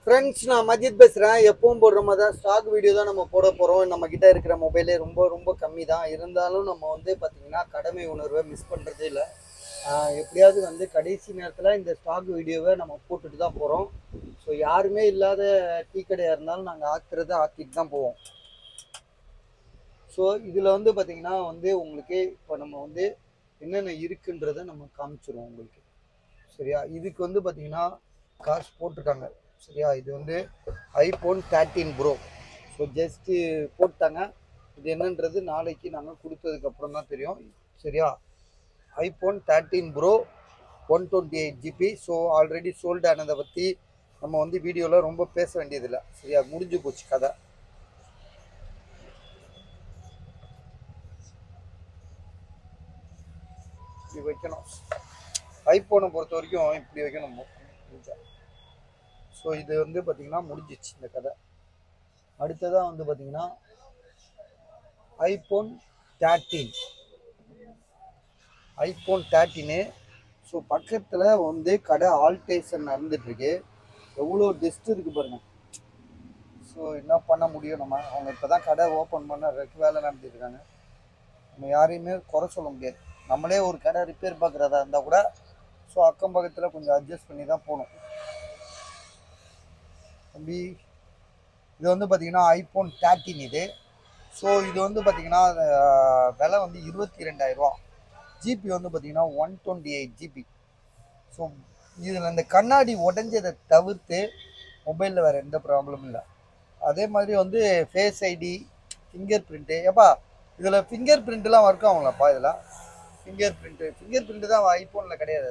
Friends நான் மஜித் பேசுகிறேன் எப்பவும் போடுற மாதிரி தான் ஸ்டாக் வீடியோ தான் நம்ம போட போகிறோம் நம்ம கிட்ட இருக்கிற மொபைலே ரொம்ப ரொம்ப கம்மி தான் இருந்தாலும் நம்ம வந்து பார்த்திங்கன்னா கடமை உணர்வை மிஸ் பண்ணுறதே இல்லை ஆஹ் எப்படியாவது வந்து கடைசி நேரத்தில் இந்த ஸ்டாக் வீடியோவை நம்ம போட்டுட்டு தான் போகிறோம் ஸோ யாருமே இல்லாத டீ கடையாக இருந்தாலும் நாங்கள் ஆக்குறத ஆக்கிட்டு தான் போவோம் ஸோ இதில் வந்து பார்த்திங்கன்னா வந்து உங்களுக்கு இப்போ நம்ம வந்து என்னென்ன இருக்குன்றதை நம்ம காமிச்சிருவோம் உங்களுக்கு சரியா இதுக்கு வந்து பார்த்தீங்கன்னா காசு போட்டிருக்காங்க சரியா இது வந்து iPhone thirteen pro so just போட்டாங்க இது என்னன்றது நாளைக்கு நாங்கள் கொடுத்ததுக்கப்புறம் தான் தெரியும் சரியா iPhone thirteen pro one twenty eight GB so already sold ஆனதை பற்றி நம்ம வந்து வீடியோவில் ரொம்ப பேச வேண்டியதில்லை சரியா முடிஞ்சு போச்சு கதை இப்படி வைக்கணும் ஐஃபோனை பொறுத்த வரைக்கும் இப்படி வைக்கணும் ஸோ இது வந்து பார்த்தீங்கன்னா முடிஞ்சிச்சு இந்த கதை அடுத்ததாக வந்து பார்த்தீங்கன்னா iPhone thirteen iPhone thirteen so பக்கத்தில் வந்து கடை ஆல்டேஷன் நடந்துட்டுருக்கு எவ்வளோ டெஸ்ட் இருக்குது பாருங்க ஸோ என்ன பண்ண முடியும் நம்ம அவங்க இப்போ தான் கடை ஓப்பன் பண்ண ரெக்கு வேலை நடத்திட்டு இருக்காங்க நம்ம யாரையுமே குறை சொல்ல முடியாது நம்மளே ஒரு கடை ரிப்பேர் பார்க்குறதா இருந்தால் கூட ஸோ அக்கம் பக்கத்தில் கொஞ்சம் அட்ஜஸ்ட் பண்ணி தான் போகணும் தம்பி இது வந்து பார்த்தீங்கன்னா ஐஃபோன் தேர்ட்டின் இது ஸோ இது வந்து பார்த்தீங்கன்னா அஹ், விலை வந்து இருபத்தி ரெண்டாயிரரூவா ஜிபி வந்து பார்த்தீங்கன்னா one twenty eight GB so இதில் இந்த கண்ணாடி உடஞ்சதை தவிர்த்து மொபைலில் வேறு எந்த ப்ராப்ளமும் இல்லை அதே மாதிரி வந்து ஃபேஸ் ஐடி ஃபிங்கர் பிரிண்ட்டு ஏப்பா இதில் ஃபிங்கர் பிரிண்ட்லாம் ஒர்க் ஆகுங்களாப்பா இதில் ஃபிங்கர் பிரிண்ட்டு ஃபிங்கர் பிரிண்ட்டு தான் ஐஃபோனில் கிடையாது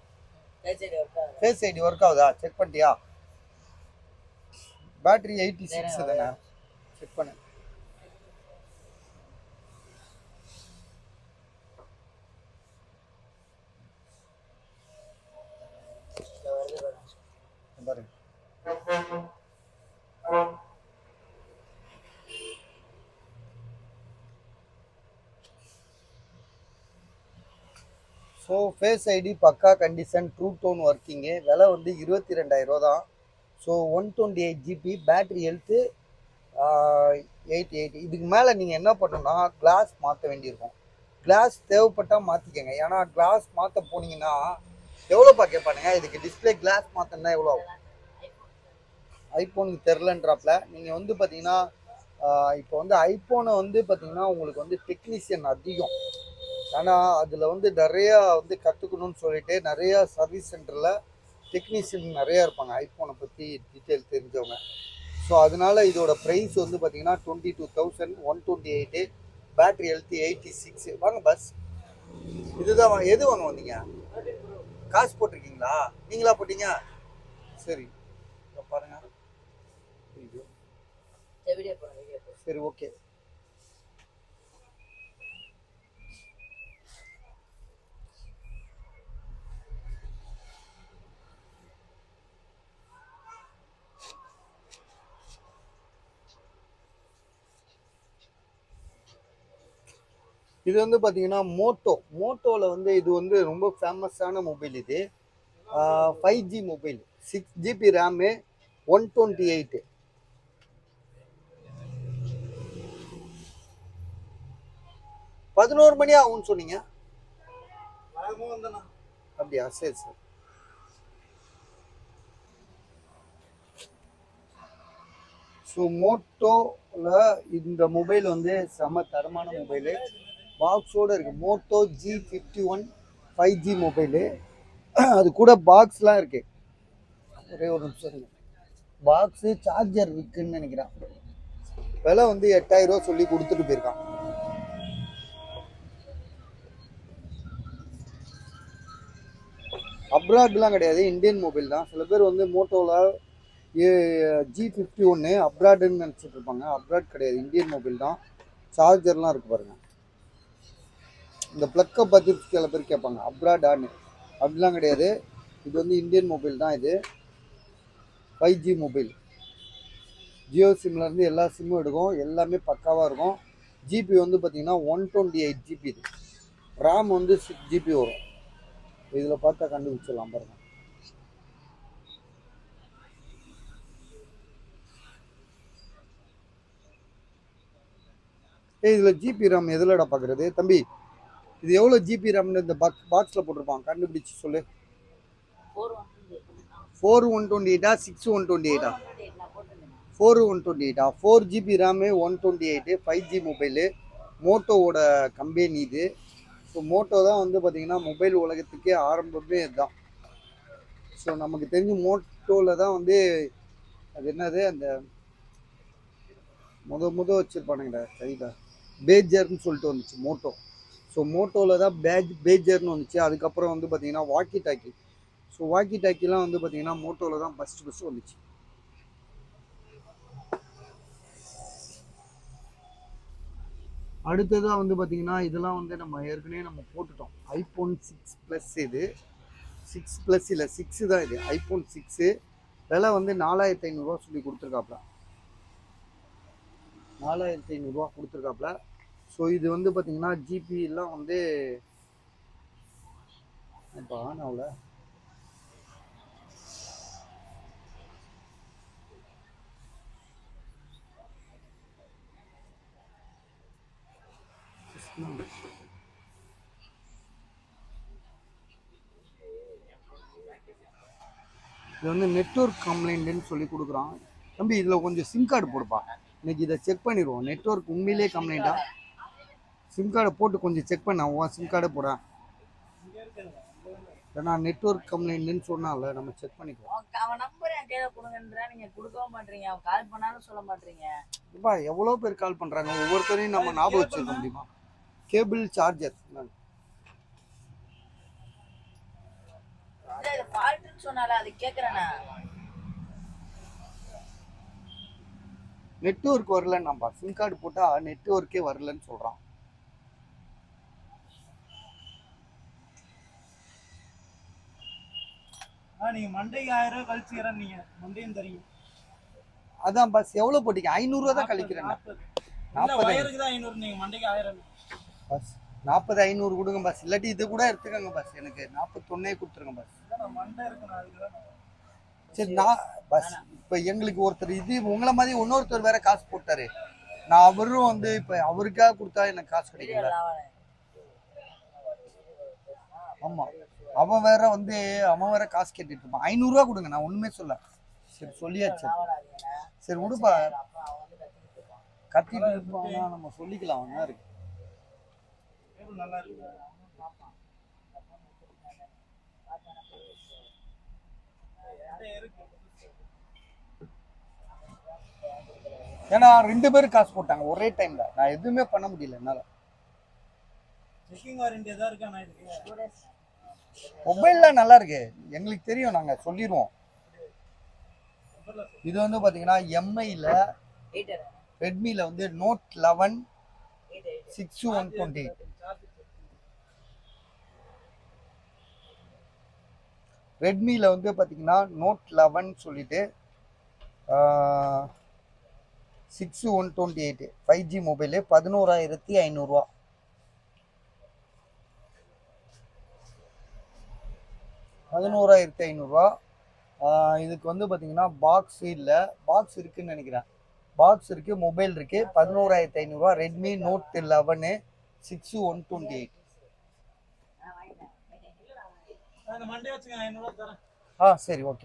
ஃபேஸ் ஐடி ஒர்க் ஆகுதா செக் பண்ணிட்டியா பேட்டரி எயிட்டி சிக்ஸ் தானே செக் பண்ணு பாருங்க ஸோ ஃபேஸ் ஐடி பக்கா கண்டிஷன் ட்ரூ டோன் ஒர்க்கிங்கு விலை வந்து இருபத்தி ரெண்டாயிரம் ரூபா தான் so one twenty eight GB battery health eight eight இதுக்கு மேலே நீங்கள் என்ன பண்ணணும்னா கிளாஸ் மாற்ற வேண்டியிருக்கும் கிளாஸ் தேவைப்பட்டால் மாற்றிக்கங்க ஏன்னா கிளாஸ் மாற்ற போனீங்கன்னா எவ்வளோப்பா கேட்பானுங்க இதுக்கு டிஸ்பிளே கிளாஸ் மாற்றணும்னா எவ்வளோ ஆகும் ஐஃபோனுக்கு தெரிலன்றாப்ல நீங்கள் வந்து பார்த்தீங்கன்னா இப்போ வந்து ஐஃபோனை வந்து பார்த்தீங்கன்னா உங்களுக்கு வந்து டெக்னீஷியன் அதிகம் ஏன்னா அதில் வந்து நிறையா வந்து கற்றுக்கணும்னு சொல்லிட்டு நிறையா சர்வீஸ் சென்டரில் டெக்னீஷியன் நிறையா இருப்பாங்க ஐஃபோனை பற்றி டீட்டெயில் தெரிஞ்சவங்க ஸோ அதனால இதோட ப்ரைஸ் வந்து பார்த்தீங்கன்னா twenty two thousand one twenty eight battery health eighty six வாங்க பஸ் இதுதான் வா- எது வாங்க வந்தீங்க காசு போட்டிருக்கீங்களா நீங்களா போட்டீங்க சரி இதோ பாருங்க ஐயோ. சரி ஓகே இது வந்து பார்த்தீங்கன்னா மோட்டோ மோட்டோவில் வந்து இது வந்து ரொம்ப ஃபேமஸான மொபைல் இது five G mobile six GB RAM one twenty eight பதினோரு மணி ஆகும்னு சொன்னீங்க அப்படியா சரி சரி ஸோ மோட்டோவில் இந்த மொபைல் வந்து செம தரமான மொபைலு பாக்ஸோடு இருக்குது Moto G fifty one five G mobile அது கூட பாக்ஸ்லாம் இருக்குது ஒரே ஒரு நிமிஷம் இருங்க பாக்ஸு சார்ஜர் இருக்குன்னு நினைக்கிறேன் விலை வந்து எட்டாயிரம் ரூபா சொல்லி கொடுத்துட்டு போயிருக்கான் அப்ராட்லாம் கிடையாது இந்தியன் மொபைல் தான் சில பேர் வந்து மோட்டோவில் ஜி ஃபிஃப்டி ஒன்று அப்ராடுன்னு நினச்சிட்டு இருப்பாங்க அப்ராட் கிடையாது இந்தியன் மொபைல் தான் சார்ஜர்லாம் இருக்கு பாருங்க இந்த ப்ளக்கை பற்றி சில பேர் கேட்பாங்க அப்ராடான்னு அப்படிலாம் கிடையாது இது வந்து இந்தியன் மொபைல் தான் இது ஃபைவ் ஜி மொபைல் ஜியோ சிம்லேருந்து எல்லா சிம்மும் எடுக்கும் எல்லாமே பக்காவாக இருக்கும் ஜிபி வந்து பார்த்தீங்கன்னா ஒன் டுவெண்ட்டி எயிட் ஜிபி இது ரேம் வந்து சிக்ஸ் ஜிபி வரும் இதில் பார்த்தா கண்டுபிடிச்சிடலாம் பாருங்க ஏய் இதில் ஜிபி ரேம் எதுலடா பார்க்குறது தம்பி இது எவ்வளோ ஜிபி ரேம்னு இந்த பாக் பாக்ஸில் போட்டிருப்பான் கண்டுபிடிச்சு சொல்லு four one four one twenty எயிட்டா சிக்ஸ் ஒன் டுவெண்ட்டி எயிட்டா நான் போட்டுருந்தேன் ஃபோர் ஒன் டுவெண்ட்டி எயிட்டா four GB RAM one twenty eight five G mobile மோட்டோவோட கம்பெனி இது ஸோ மோட்டோ தான் வந்து பார்த்தீங்கன்னா மொபைல் உலகத்துக்கே ஆரம்பமே இதுதான் ஸோ நமக்கு தெரிஞ்சு மோட்டோவில் தான் வந்து அது என்னது அந்த முத முத வச்சுருப்பானுங்கடா கையில் பேஜர்னு சொல்லிட்டு வந்துச்சு மோட்டோ ஸோ மோட்டோவில் தான் பேஜ் பேஜர்னு வந்துச்சு அதுக்கப்புறம் வந்து பார்த்தீங்கன்னா வாக்கி டாக்கி ஸோ வாக்கி டாக்கிலாம் வந்து பார்த்தீங்கன்னா மோட்டோவில் தான் ஃபஸ்ட்டு ஃபஸ்ட்டு வந்துச்சு அடுத்ததாக வந்து பார்த்தீங்கன்னா இதெல்லாம் வந்து நம்ம ஏற்கனவே நம்ம போட்டுட்டோம் ஐஃபோன் சிக்ஸ் ப்ளஸ் இது சிக்ஸ் ப்ளஸ் இல்லை சிக்ஸு தான் இது ஐஃபோன் சிக்ஸு விலை வந்து நாலாயிரத்தி ஐநூறுரூவா சொல்லி கொடுத்துருக்காப்ல நாலாயிரத்தி ஐநூறுரூவா கொடுத்துருக்காப்ல ஸோ இது வந்து பார்த்தீங்கன்னா ஜிபி எல்லாம் வந்து இப்போ ஆன் ஆகல இது வந்து நெட்வொர்க் கம்ப்ளைண்ட்டுன்னு சொல்லி கொடுக்குறான் தம்பி இதில் கொஞ்சம் சிம் கார்டு போடுப்பா இன்னைக்கு இதை செக் பண்ணிடுவோம் நெட்வொர்க் உண்மையிலே கம்ப்ளைண்ட்டா சிம் கார்டை போட்டு கொஞ்சம் செக் பண்ண உன் சிம் கார்டை போட ஏன்னா நெட்வொர்க் கம்ப்ளைண்ட்டுன்னு சொன்னால நம்ம செக் பண்ணிக்குவோம் அவன் அவன் நம்பர் என் கையில கொடுங்கன்றா நீங்க கொடுக்கவும் மாட்டீங்க அவன் கால் பண்ணாலும் சொல்ல மாட்டீங்க இப்போ எவ்வளோ பேர் கால் பண்ணுறாங்க ஒவ்வொருத்தரையும் நம்ம ஞாபகம் வச்சுருக்க முடியுமா கேபிள் சார்ஜர் இல்ல இது ஃபால்ட்டுன்னு சொன்னால அது கேக்குறேனா நெட்வொர்க் வரலன்னாப்பா சிம் கார்டு போட்டால் நெட்வொர்க்கே வரலன்னு சொல்கிறான் ஆ நீங்க மண்டைக்கு ஆயிரம் ரூபாய் கழிச்சுக்கிறேன் நீங்க மண்டையும் தரீங்க அதான் பஸ் எவ்வளோ போட்டிங்க ஐநூறுரூவா தான் கழிக்கிறேன் நாற்பது இல்ல நாற்பது வயருக்கு தான் ஐநூறு நீங்க மண்டைக்கு ஆயிரம் பஸ் நாற்பது ஐநூறு கொடுங்க பஸ் இல்லாட்டி இது கூட எடுத்துக்கோங்க பஸ் எனக்கு நாற்பத்தொன்னே கொடுத்துருங்க பஸ் இதான் மண்டை இருக்கணும் அதுக்கு தான் சரி நான் பஸ் இப்போ எங்களுக்கு ஒருத்தர் இது உங்களை மாதிரி இன்னொருத்தர் வேற காசு போட்டாரு நான் அவரும் வந்து இப்போ அவருக்காக கொடுத்தா எனக்கு காசு கிடைக்கல தெரியல அவனை ஆமா அவன் வேற வந்து அவன் வேற காசு கேட்டுட்டு இருப்பான் ஐநூறுரூவா கொடுங்க நான் ஒண்ணுமே சொல்ல சரி சொல்லியாச்சு அவனாதீங்கண்ணா சரி விடுப்பா அப்புறம் அவன் வந்து கத்திக்கிட்டு இருப்பான் கத்திட்டு இருப்பான்னா நம்ம சொல்லிக்கலாம் அவன் தான் இருக்கு கேபிள் நல்லா இருக்கு என்கிட்ட இருக்கு ஏன்னா ரெண்டு பேரும் காசு போட்டாங்க ஒரே டைம்ல நான் எதுவுமே பண்ண முடியல என்னால செக்கிங் வாரண்டி எதாவது இருக்கா நான் இதுக்கு மொபைல்ல நல்லா இருக்கு எங்களுக்கு தெரியும் நாங்க சொல்லிடுவோம் இது வந்து பாத்தீங்கன்னா எம்ஐல எயிட்டர் ரெட்மில வந்து note eleven eight eight six one twenty ரெட்மில வந்து பாத்தீங்கன்னா நோட் லெவன் சொல்லிட்டு six one twenty eight five G mobile பதினோராயிரத்தி ஐநூறுரூவா பதினோராயிரத்தி ஐநூறுரூவா இதுக்கு வந்து பார்த்தீங்கன்னா பாக்ஸ் இல்லை பாக்ஸ் இருக்குன்னு நினைக்கிறேன் பாக்ஸ் இருக்கு மொபைல் இருக்கு பதினோராயிரத்தி ஐநூறுரூவா Redmi note eleven six one twenty eight அந்த மண்டே வச்சுங்க ஐநூறுவா தரேன் ஆ சரி ஓகே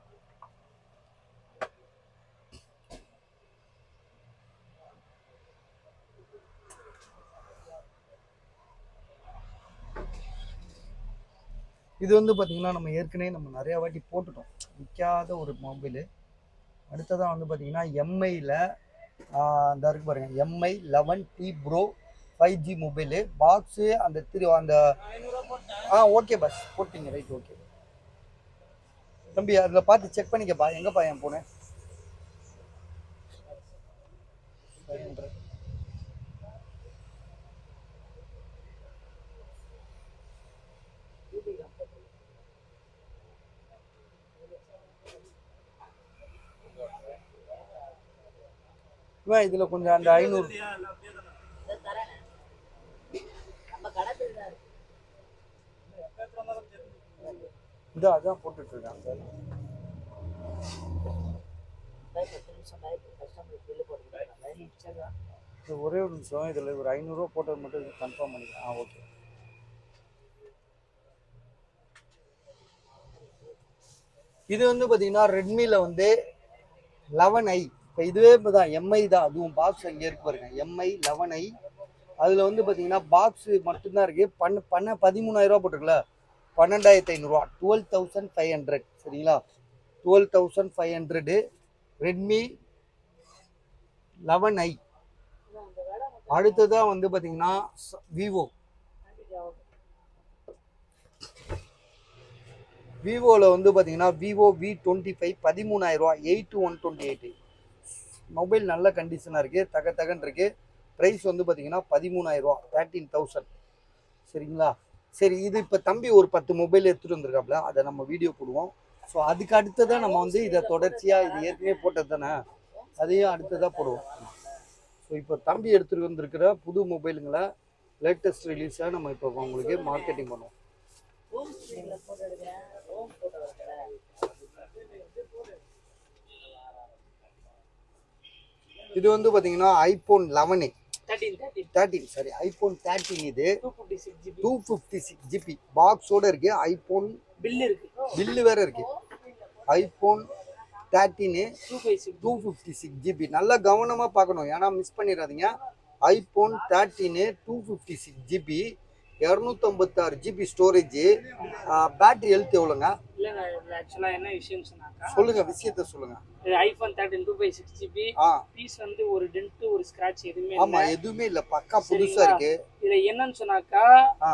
இது வந்து பார்த்தீங்கன்னா நம்ம ஏற்கனவே நம்ம நிறையா வாட்டி போட்டுட்டோம் விற்காத ஒரு மொபைலு அடுத்ததாக வந்து பார்த்தீங்கன்னா எம்ஐயில் இந்த இருக்கு பாருங்க MI eleven T pro five G mobile box அந்த திரு அந்த ஐநூறுவா போட்டேன் ஆ ஓகே பஸ் போட்டீங்க ரைட் ஓகே தம்பி அதில் பார்த்து செக் பண்ணிக்கப்பா எங்கப்பா என் போனேன் இவன் இதில் கொஞ்சம் அந்த ஐநூறு இல்லையா இல்ல அப்படியே தானே இதை தரேன் நம்ம கடை பில் தான் இருக்கு எப்போ எத்தனை வந்தாலும் தெரிஞ்சு இந்த அதான் போட்டுட்டு இருக்காங்க பத்து நிமிஷம் கஸ்டமருக்கு பில்லு போட்டுருக்காங்க இன்ஸ்டாகிராம் இது ஒரே ஒரு நிமிஷம் இதில் ஒரு ஐநூறுரூவா போட்டது மட்டும் கன்ஃபார்ம் பண்ணிக்கிறேன் ஆ ஓகே இது வந்து பார்த்தீங்கன்னா ரெட்மியில் வந்து லெவன் ஐ இப்போ இதுவே இப்போ தான் எம்ஐ தான் அதுவும் பாக்ஸ் அங்கே இருக்கு பாருங்க எம்ஐ லெவன் ஐ அதில் வந்து பார்த்தீங்கன்னா பாக்ஸு மட்டும்தான் இருக்குது பண்ண பண்ண பதிமூணாயிரரூவா போட்டிருக்கல பன்னெண்டாயிரத்தி ஐநூறுரூவா டுவெல் தௌசண்ட் ஃபைவ் ஹண்ட்ரட் சரிங்களா twelve thousand five hundred Redmi eleven i அடுத்ததாக வந்து பார்த்தீங்கன்னா விவோ விவோவில் வந்து பார்த்தீங்கன்னா விவோ வி டுவெண்ட்டி ஃபைவ் பதிமூணாயிரரூவா eight one twenty eight mobile நல்ல கண்டிஷனாக இருக்குது தக தகன் இருக்குது ப்ரைஸ் வந்து பார்த்தீங்கன்னா பதிமூணாயிரரூவா தேர்ட்டீன் தௌசண்ட் சரிங்களா சரி இது இப்போ தம்பி ஒரு பத்து மொபைல் எடுத்துகிட்டு வந்திருக்காப்புல அதை நம்ம வீடியோ போடுவோம் ஸோ அதுக்கு அடுத்ததாக நம்ம வந்து இதை தொடர்ச்சியாக இது ஏற்கனவே போட்டது தானே அதையும் அடுத்ததாக போடுவோம் ஸோ இப்போ தம்பி எடுத்துகிட்டு வந்திருக்கிற புது மொபைலுங்களை லேட்டஸ்ட் ரிலீஸாக நம்ம இப்போ உங்களுக்கு மார்க்கெட்டிங் பண்ணுவோம் ஹோம் ஸ்க்ரீன்ல போட்டோ எடுக்கிறேன் ஹோம் போட்டோ எடுக்கிறேன் இது வந்து பார்த்தீங்கன்னா iPhone eleven thirteen thirteen thirteen sorry iPhone thirteen இது two fifty six GB two fifty six GB பாக்ஸோட இருக்கு ஐபோன் பில் இருக்கு பில்லு வேற இருக்கு ஐபோன் தேர்ட்டின்னு two five six two fifty six GB நல்லா கவனமாக பார்க்கணும் ஏன்னா மிஸ் பண்ணிடாதீங்க ஐபோன் தேர்ட்டின்னு டூ ஃபிஃப்டி சிக்ஸ் ஜிபி இரநூத்தம்பத்தாறு ஜிபி ஸ்டோரேஜ் பேட்டரி ஹெல்த் எவ்வளோங்க இல்லைங்க இதில் ஆக்சுவலாக என்ன விஷயம் சொன்னாக்கா சொல்லுங்க விஷயத்த சொல்லுங்க இது iPhone thirteen two five six GB ஆ பீஸ் வந்து ஒரு டென்ட் ஒரு ஸ்க்ராட்ச் எதுவுமே ஆமா இல்லை எதுவுமே இல்லை பக்கா புதுசா சரிங்களா? இருக்கு இதுல என்னன்னு சொன்னாக்கா ஆ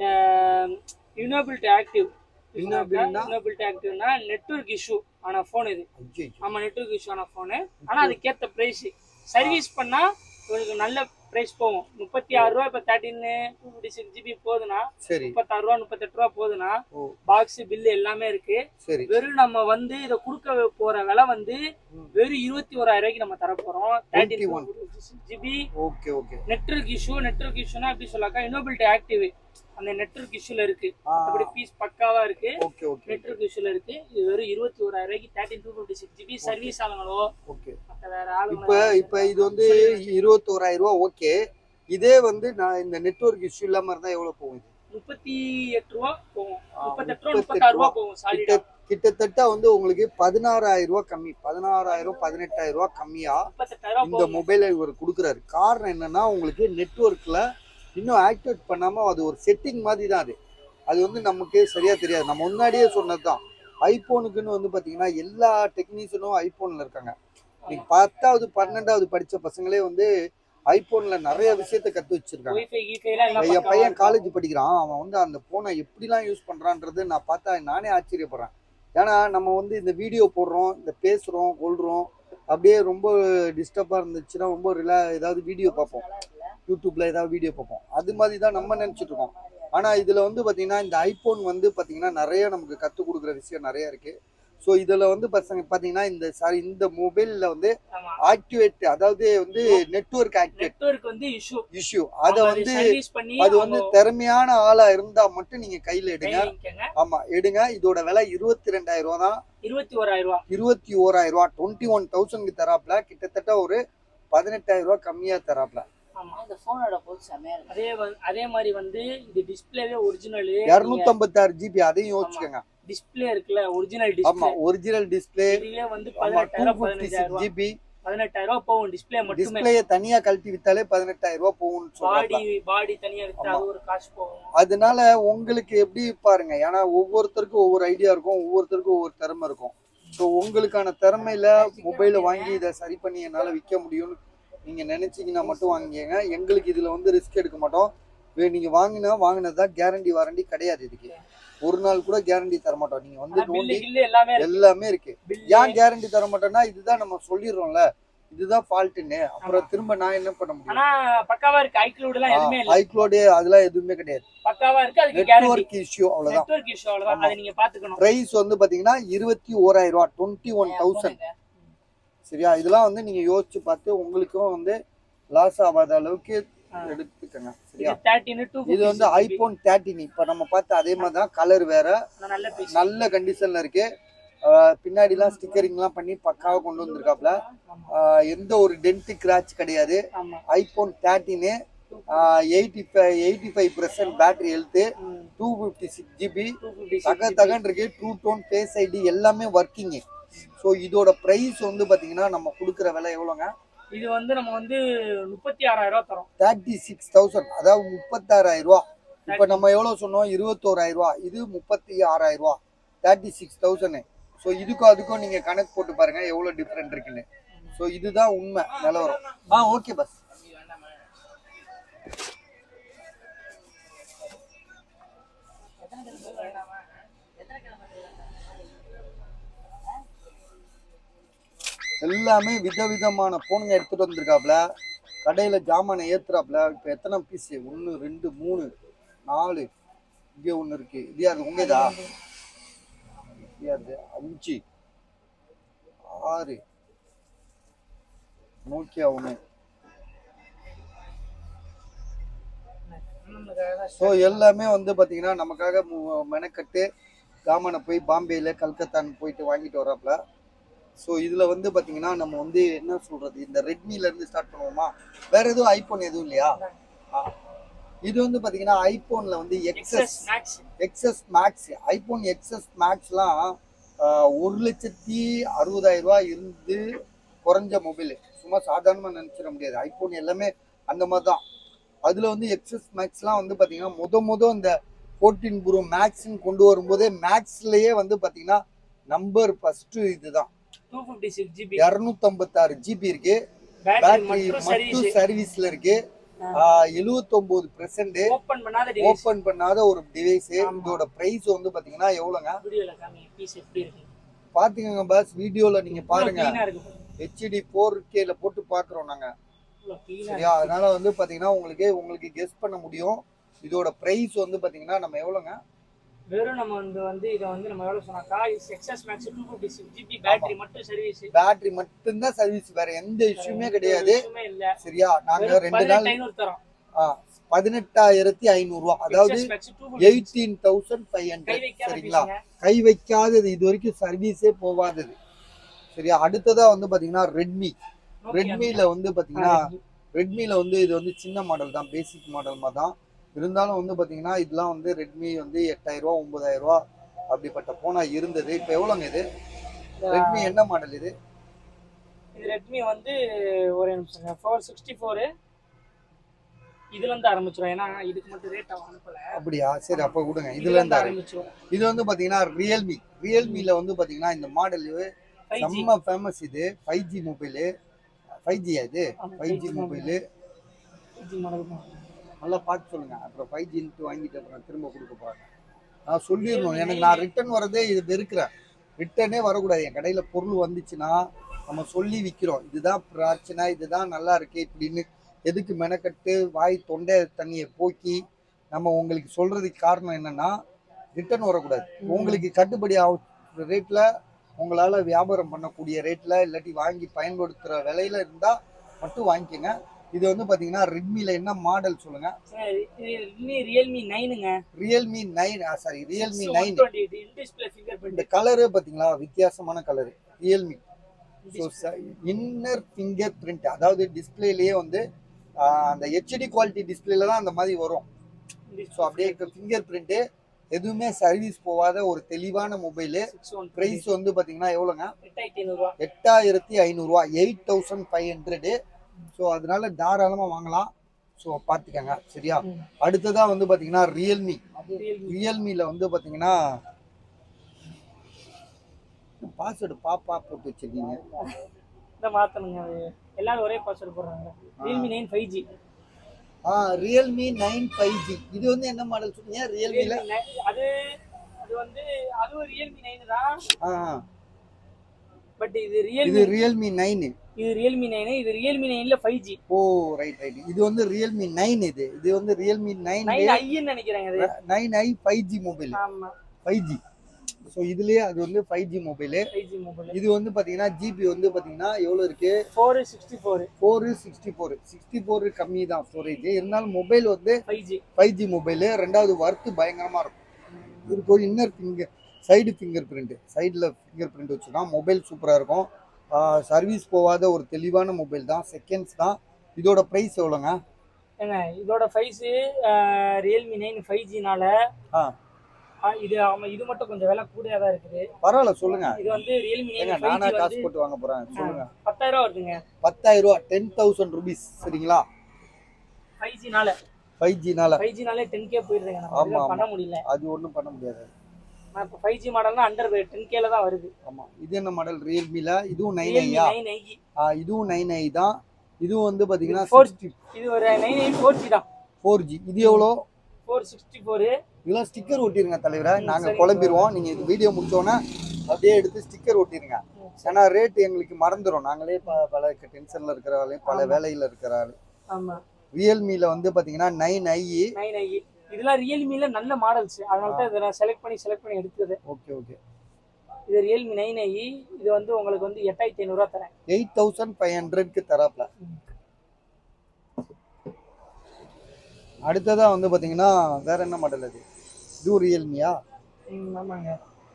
யூனபிலிட்டி ஆக்டிவ் Inability னா? யூனபிலிட்டி ஆக்டிவ்னா நெட்வொர்க் இஷ்யூ ஆன ஃபோன் இது ஐயோ ஆமா நெட்வொர்க் இஷ்யூ ஆன ஃபோனு ஆனா அதுக்கேத்த பிரைஸ் சர்வீஸ் பண்ணா உங்களுக்கு நல்ல பிரைஸ் போகும் முப்பத்தி ஆறு ரூபா இப்போ thirteen two fifty six GB போகுதுன்னா சரி முப்பத்தாறு ரூபா முப்பத்தெட்டு ரூபா போகுதுன்னா ஓ பாக்ஸ் பில்லு எல்லாமே இருக்கு சரி வெறும் நம்ம வந்து இதை கொடுக்க போற விலை வந்து ம். வெறும் இருபத்தி ஓராயிரம் ரூபாய்க்கு நம்ம தர போறோம் thirteen 21. GB okay okay network issue network இஷ்யூனா எப்படி சொல்லாக்கா இனோபிலிட்டி ஆக்டிவ் அந்த நெட்வொர்க் இஷ்யூல இருக்கு ஆ அப்படி பீஸ் பக்காவா இருக்கு ஓகே ஓகே நெட்வொர்க் இஷ்யூல இருக்கு இது வெறும் இருபத்தி ஓராயிரம் ரூபாய்க்கு thirteen two fifty six GB service ஆளுங்களோ ஓகே மற்ற வேற ஆளுங்களோ இப்ப இப்ப இது வந்து இருபத்தோராயிரம் ரூபா ஓகே இதே வந்து நான் இந்த நெட்வொர்க் இஷ்யூ இல்லாம இருந்தா எவ்வளவு போகும் இது முப்பத்தி எட்டு ரூபா போகும் ஆ, முப்பத்தெட்டு ரூபா முப்பத்தெட்டு முப்பத்தாறு ரூபா ரூபா. போகும் கிட்ட சாலிடா கிட்டத்தட்ட வந்து உங்களுக்கு பதினாறாயிரம் ரூபாய் கம்மி பதினாறாயிரம் பதினெட்டாயிரம் ரூபாய் கம்மியா முப்பத்தெட்டாயிரம் இந்த போகும் மொபைலை இவர் கொடுக்குறாரு காரணம் என்னன்னா உங்களுக்கு நெட்வொர்க்ல இன்னும் ஆக்டிவேட் பண்ணாம அது ஒரு செட்டிங் மாதிரி தான் அது அது வந்து நமக்கு சரியா தெரியாது நம்ம முன்னாடியே சொன்னதுதான் ஐபோனுக்குன்னு வந்து பாத்தீங்கன்னா எல்லா டெக்னீஷியனும் ஐபோன்ல இருக்காங்க நீங்க பத்தாவது பன்னெண்டாவது படிச்ச பசங்களே வந்து ஐபோன்ல நிறைய விஷயத்த கத்து வச்சிருக்காங்க ஒய்ஃபை கீஃபைலாம் எல்லாம் என் பக்காவா பையன் இருக்கும். காலேஜ் படிக்கிறான் அவன் வந்து அந்த போனை எப்படிலாம் யூஸ் பண்றான்றது நான் பார்த்தா நானே ஆச்சரியப்படுறேன் ஏன்னா நம்ம வந்து இந்த வீடியோ போடுறோம் இந்த பேசுறோம் கொள்றோம் அப்படியே ரொம்ப டிஸ்டர்பா இருந்துச்சுன்னா ரொம்ப ரிலா ஏதாவது வீடியோ பார்ப்போம் யூடியூப்ல ஏதாவது வீடியோ பார்ப்போம் அது மாதிரி தான் நம்ம நினைச்சிட்டு இருக்கோம் ஆனா இதுல வந்து பாத்தீங்கன்னா இந்த ஐபோன் வந்து பாத்தீங்கன்னா நிறைய நமக்கு கத்துக் கொடுக்குற விஷயம் நிறைய இருக்கு ஸோ இதுல வந்து பசங்க பாத்தீங்கன்னா இந்த சாரி இந்த மொபைல்ல வந்து ஆமா ஆக்டிவேட் அதாவது வந்து நெட்வொர்க் ஆக்டிவேட் நெட்வொர்க் வந்து இஷ்யூ இஷ்யூ அதை வந்து சர்வீஸ் பண்ணி அது வந்து திறமையான ஆளா இருந்தா மட்டும் நீங்க கையில எடுங்க வாங்கிக்கங்க ஆமா எடுங்க இதோட விலை இருபத்தி ரெண்டாயிரம் ரூபா தான் இருபத்தி ஓராயிரம் ரூபா இருபத்தி ஓராயிரம் ரூபா டுவெண்ட்டி ஒன் தௌசண்ட்க்கு தராப்ல கிட்டத்தட்ட ஒரு பதினெட்டாயிரம் ரூபா கம்மியா தராப்ல ஆமா இந்த போனோட போது செமையா இருக்கு அதே வ- அதே மாதிரி வந்து இது டிஸ்பிளேவே ஒரிஜினல் இருநூத்தம்பத்தாறு ஜிபி அதையும் யோசிச்சுக்கோங்க டிஸ்பிளே இருக்குல்ல ஒரிஜினல் ஆமா டிஸ்பிளே ஒரிஜினல் டிஸ்பிளே இதுவே வந்து ஆமா டூ பதினெட்டாயிரம் பிப்டி பதினஞ்சாயிரம் சிக்ஸ் ரூபா ஜிபி பதினெட்டாயிரம் ரூபா போகும் டிஸ்பிளே மட்டுமே டிஸ்பிளேய தனியா கழட்டி வித்தாலே பதினெட்டாயிரம் ரூபா போகும்னு சொல்றாங்க பாடி பாடி தனியா வித்து அது ஒரு காசு போகும் அதனால உங்களுக்கு எப்படி பாருங்க ஏன்னா ஒவ்வொருத்தருக்கும் ஒவ்வொரு ஐடியா இருக்கும் ஒவ்வொருத்தருக்கும் ஒவ்வொரு திறமை இருக்கும் ஸோ உங்களுக்கான திறமையில மொபைலை வாங்கி இதை சரி பண்ணி என்னால் விற்க முடியும்னு நீங்க நினைச்சீங்கன்னா மட்டும் வாங்கிக்கங்க எங்களுக்கு இதுல வந்து ரிஸ்க் எடுக்க மாட்டோம் வே- நீங்க வாங்கினா வாங்கினதா கேரண்டி வாரண்டி கிடையாது இதுக்கு ஒரு நாள் கூட கேரண்டி தர மாட்டோம் நீங்க வந்து பில்லு நோண்டி கில்லு எல்லாமே இருக்கு எல்லாமே இருக்கு பில்லு ஏன் கேரண்டி தர மாட்டோம்னா இதுதான் நம்ம சொல்லிடுறோம்ல இதுதான் ஃபால்ட்டுன்னு அப்புறம் திரும்ப நான் என்ன பண்ண முடியும் ஆனா பக்காவா இருக்கு ஐக்ளூட் எல்லாம் எதுவுமே இல்ல ஐக்ளோடு அதெல்லாம் எதுவுமே கிடையாது பக்காவா இருக்கு அதுக்கு கேரண்டி நெட்வொர்க் இஷ்யூ அவ்வளவுதான் நெட்வொர்க் இஷ்யூ அவ்வளவுதான் அதை நீங்க பாத்துக்கணும் பிரைஸ் வந்து பாத்தீங்கன்னா இருபத்தி ஓராயிரம் ரூபா டுவெண்ட்டி ஒன் தௌசண்ட் சரியா இதெல்லாம் வந்து நீங்க யோசிச்சு பார்த்து உங்களுக்கும் வந்து லாஸ் ஆகாத அளவுக்கு ஆ. எடுத்துக்கங்க இது சரியா தேர்ட்டின் டூ இது வந்து ஐபோன் தேர்ட்டின் இப்ப நம்ம பார்த்த அதே மாதிரி தான் கலர் வேற நல்ல பீஸ் நல்ல கண்டிஷன்ல இருக்கு ஆஹ் பின்னாடிலாம் ஸ்டிக்கரிங்லாம் பண்ணி பக்காவாக கொண்டு வந்திருக்காப்ல ஆஹ் எந்த ஒரு டென்ட் கிராச் கிடையாது ஆமா ஐபோன் தேர்ட்டின்னு eighty five eighty five percent battery health two fifty six GB two fifty தக தகன் இருக்கு டூ டோன் ஃபேஸ் ஐடி எல்லாமே ஒர்க்கிங்கு ஸோ இதோட ப்ரைஸ் வந்து பார்த்தீங்கன்னா நம்ம கொடுக்குற விலை எவ்வளோங்க இது வந்து நம்ம வந்து முப்பத்தி ஆறாயிரம் ரூபாய் தரோம் தேர்ட்டி சிக்ஸ் தௌசண்ட் அதாவது முப்பத்தாறாயிரம் ரூபா இப்போ நம்ம எவ்வளோ சொன்னோம் இருபத்தோராயிரம் ரூபா இது முப்பத்தி ஆறாயிரம் ரூபா தேர்ட்டி சிக்ஸ் தௌசண்ட் ஸோ இதுக்கும் அதுக்கும் நீங்கள் கணக்கு போட்டு பாருங்க எவ்வளோ டிஃப்ரெண்ட் இருக்குன்னு ஸோ இதுதான் உண்மை நிலவரம் ஆ ஓகே பஸ் எல்லாமே விதவிதமான போனுங்க எடுத்துட்டு வந்திருக்காப்ல கடையில ஜாமானை ஏத்துறாப்ல இப்ப எத்தனை பீஸ் ஒன்னு ரெண்டு மூணு நாலு இங்க ஒண்ணு இருக்கு இது யாரு உங்க இதா இது யாருது அஞ்சு ஆறு நோக்கியா ஒண்ணு ஸோ எல்லாமே வந்து பார்த்தீங்கன்னா நமக்காக மு- மெனக்கட்டு ஜாமானை போய் பாம்பேயில் கல்கத்தான்னு போயிட்டு வாங்கிட்டு வராப்ல ஸோ இதில் வந்து பார்த்தீங்கன்னா நம்ம வந்து என்ன சொல்கிறது இந்த ரெட்மிலேருந்து ஸ்டார்ட் பண்ணுவோமா வேற எதுவும் ஐபோன் எதுவும் இல்லையா ஆ. இது வந்து பார்த்தீங்கன்னா ஐபோனில் வந்து XS XS Max XS Max iPhone XS மேக்ஸ்லாம் ஒரு லட்சத்தி அறுபதாயிரம் ரூபாய் இருந்து குறைஞ்ச மொபைல் சும்மா சாதாரணமாக நினச்சிட முடியாது ஐபோன் எல்லாமே அந்த மாதிரி தான் அதில் வந்து எக்ஸஸ் மேக்ஸ்லாம் வந்து பார்த்தீங்கன்னா முத முத இந்த ஃபோர்டீன் ப்ரோ மேக்ஸ்ன்னு கொண்டு வரும்போதே மேக்ஸ்லயே வந்து பார்த்தீங்கன்னா நம்பர் ஃபர்ஸ்ட் இதுதான் டூ ஃபிஃப்டி சிக்ஸ் ஜிபி இரநூத்தம்பத்தாறு ஜிபி இருக்கு பேட்டரி பேட்டரி மட்டும் மட்டும் சர்வீஸ் சர்வீஸ்ல இருக்கு எழுவத்தொன்பது பெர்சன்ட் ஓபன் பண்ணாத டிவைஸ் ஓபன் பண்ணாத ஒரு டிவைஸ் ஆமா. இதோட பிரைஸ் வந்து பாத்தீங்கன்னா எவ்வளவுங்க வீடியோல காமி பீஸ் எப்படி இருக்கு பாத்துக்கோங்க பாஸ் வீடியோல நீங்க பாருங்க க்ளீனா இருக்கு ஹெச்டி ஃபோர் கேல போட்டு பாக்குறோம் நாங்க இவ்வளவு க்ளீனா சரியா அதனால வந்து பாத்தீங்கன்னா உங்களுக்கு உங்களுக்கு கெஸ் பண்ண முடியும் இதோட பிரைஸ் வந்து பாத்தீங்கன்னா நம்ம எவ்வளவுங்க வெறும் நம்ம வந்து வந்து இதை வந்து நம்ம எவ்வளவு சொன்னாக்கா XS Max two fifty six GB battery மட்டும் சர்வீஸ் பேட்டரி மட்டும்தான் சர்வீஸ் வேற எந்த இஷ்யூமே கிடையாது எதுவுமே இல்ல சரியா நாங்க வெறும் ரெண்டு நாள் பதினெட்டு ஐநூறு தரோம் ஆ, பதினெட்டாயிரத்தி ஐநூறு ரூபா அதாவது XS Max two fifty eighteen thousand five கை ஹண்ட்ரட் வைக்காத சரிங்களா பீஸுங்க கை வைக்காதது இது வரைக்கும் சர்வீஸே போகாதது சரியா அடுத்ததா வந்து பாத்தீங்கன்னா ரெட்மி ரெட்மில வந்து பாத்தீங்கன்னா ரெட்மில வந்து இது வந்து சின்ன மாடல் தான் பேசிக் மாடல் மாதிரி தான் இருந்தாலும் வந்து பாத்தீங்கன்னா இதெல்லாம் வந்து ரெட்மி வந்து எட்டாயிரம் ரூபா ஒன்பதாயிரம் ரூபா அப்படிப்பட்ட போனா இருந்தது இப்போ எவ்வளோங்க இது ரெட்மி என்ன மாடல் இது இது ரெட்மி வந்து ஒரு நிமிஷம் ஃபோர் சிக்ஸ்டி ஃபோரு இதுல இருந்து ஆரம்பிச்சிடும் ஏன்னா இதுக்கு மட்டும் ரேட் அவன் அனுப்பல அப்படியா சரி அப்போ கொடுங்க இதுல இதுல இருந்து இருந்து ஆரம்பிச்சிடும் இது வந்து பாத்தீங்கன்னா ரியல்மி ரியல்மில வந்து பாத்தீங்கன்னா இந்த மாடல் ஃபைவ் ஜி செம்ம ஃபேமஸ் இது ஃபைவ் ஜி மொபைலு ஃபைவ் ஜியா இது five G mobile G model தான் நல்லா பார்த்து சொல்லுங்க அப்புறம் ஃபைவ் ஜின்ட்டு வாங்கிட்டு அப்புறம் திரும்ப கொடுக்க போறாங்க நான் சொல்லிடணும் எனக்கு நான் ரிட்டர்ன் வரதே இது வெறுக்கிறேன் ரிட்டர்னே வரக்கூடாது என் கடையில் பொருள் வந்துச்சுன்னா நம்ம சொல்லி விற்கிறோம் இதுதான் பிரச்சனை இதுதான் நல்லா இருக்கு இப்படின்னு எதுக்கு மெனக்கட்டு வாய் தொண்டை தண்ணியை போக்கி நம்ம உங்களுக்கு சொல்றதுக்கு காரணம் என்னன்னா ரிட்டர்ன் வரக்கூடாது உங்களுக்கு கட்டுப்படி ஆகும் ரேட்டில் உங்களால் வியாபாரம் பண்ணக்கூடிய ரேட்டில் இல்லாட்டி வாங்கி பயன்படுத்துகிற விலையில இருந்தால் மட்டும் வாங்கிக்கோங்க இது வந்து பார்த்தீங்கன்னா ரெட்மியில் என்ன மாடல் சொல்லுங்கள் இது ரியல்மி நைனுங்க Realme nine sorry Realme nine display finger இந்த பிரிண்ட் கலரு பார்த்தீங்களா வித்தியாசமான colour Realme so inner finger print அதாவது டிஸ்பிளேலயே வந்து ஆஹ், அந்த ஹெச்டி குவாலிட்டி டிஸ்பிளேல தான் அந்த மாதிரி வரும் ஸோ அப்படியே ஃபிங்கர் பிரிண்ட்டு எதுவுமே சர்வீஸ் போகாத ஒரு தெளிவான மொபைலு சிக்ஸ் ஒன் ப்ரைஸ் வந்து பார்த்தீங்கன்னா எவ்வளோங்க எட்டாயிரத்தி ஐநூறுரூவா எட்டாயிரத்தி ஐநூறுரூவா eight thousand five hundred so அதனால தாராளமாக வாங்கலாம் ஸோ பார்த்துக்கங்க சரியா ம். அடுத்ததா வந்து பார்த்தீங்கன்னா ரியல்மி ரியல்மி ரியல்மியில் வந்து பார்த்தீங்கன்னா பாஸ்வேர்டு பாப்பா போட்டு வச்சிருக்கீங்க இந்த மாத்தணுங்க அது எல்லாரும் ஒரே பாஸ்வேர்டு போடுறாங்க ரியல்மி நைன் ஃபைவ் ஜி ஆ ரியல்மி நைன் ஃபைவ் ஜி இது வந்து என்ன மாடல் சொன்னீங்க ரியல்மியில் அது அது வந்து அதுவும் ரியல்மி நைன் தான் ஆ பட் இது இது ரியல்மி ரியல்மி நைனு இது ரியல்மி நைன் இது ரியல்மி நைன்ல five G oh right right இது வந்து ரியல்மி நைன் இது இது வந்து ரியல்மி நைன் நைன் ஐன்னு நினைக்கிறேங்க அது nine i five G mobile ஆமா ஃபைவ் ஜி ஸோ இதுலயே அது வந்து five G mobile five G mobile இது வந்து பார்த்தீங்கன்னா ஜிபி வந்து பார்த்தீங்கன்னா எவ்வளோ இருக்கு four sixty four four sixty four sixty four கம்மி தான் ஸ்டோரேஜ் இருந்தாலும் மொபைல் வந்து five G five G mobile ரெண்டாவது ஒர்த்து பயங்கரமாக இருக்கும் இதுக்கு ஒரு inner finger side finger print சைடில் ஃபிங்கர் பிரிண்ட் வச்சுருக்கான் மொபைல் சூப்பராக இருக்கும் சர்வீஸ் போகாத ஒரு தெளிவான மொபைல் தான் செகண்ட்ஸ் தான் இதோட ப்ரைஸ் எவ்வளோங்க ஏங்க இதோட ஃபைஸு ரியல்மி நைன் ஃபைவ் ஜினால ஆ இது ஆமா இது மட்டும் கொஞ்சம் விலை கூடயா தான் இருக்குது பரவாயில்ல சொல்லுங்க இது வந்து ரியல்மி ஏங்க நைன் ஃபைவ் நானா ஜி காசு வந்து போட்டு வாங்க போறேன் சொல்லுங்க பத்தாயிரம் ரூபா வருதுங்க பத்தாயிரம் ரூபா டென் தௌசண்ட் ருபீஸ் சரிங்களா ஃபைவ் ஜினால ஃபைவ் ஜினால ஃபைவ் ஜினாலே டென் கே போயிருதுங்க நம்ம ஆமா, இதெல்லாம் ஆமா. பண்ண முடியல அது ஒன்றும் பண்ண முடியாது நான் இப்போ ஃபைவ் ஜி மாடல்னா அண்டர் டென் கேல தான் வருது ஆமா இது என்ன மாடல் ரியல்மில இதுவும் நைன் ரியல்மி ஐயா நைன் ஐ இதுவும் நைன் ஐ தான் இதுவும் வந்து பாத்தீங்கன்னா Four- சிக்ஸ்டி இது ஒரு நைன் ஐ ஃபோர் ஜி தான் ஃபோர் ஜி இது எவ்வளோ ஃபோர் சிக்ஸ்டி ஃபோரு இதெல்லாம் ஸ்டிக்கர் ஒட்டிருங்க தலைவரை ம், நாங்க சரிங்க. குழம்பிடுவோம் நீங்க இது வீடியோ முடிச்சோன்னே அப்படியே எடுத்து ஸ்டிக்கர் ஒட்டிருங்க ஏன்னா ரேட் எங்களுக்கு மறந்துடும் நாங்களே ப- பல டென்ஷன்ல இருக்கிற ஆளு பல ஆமா. வேலையில இருக்கிற ஆளு ஆமா ரியல்மில வந்து பாத்தீங்கன்னா நைன் ஐ நைன் ஐ இதெல்லாம் ரியல்மில நல்ல மாடல்ஸ் அதனால தான் இதை நான் செலக்ட் பண்ணி செலக்ட் பண்ணி எடுத்தது ஓகே ஓகே இது ரியல்மி நைன் ஐ இது வந்து உங்களுக்கு வந்து எட்டாயிரத்தி ஐநூறுரூவா தரேன் எயிட் தௌசண்ட் ஃபைவ் ஹண்ட்ரட்க்கு தராப்ல ம். அடுத்ததா வந்து பாத்தீங்கன்னா வேற என்ன மாடல் அது இது ரியல்மியா ம், ஆமாங்க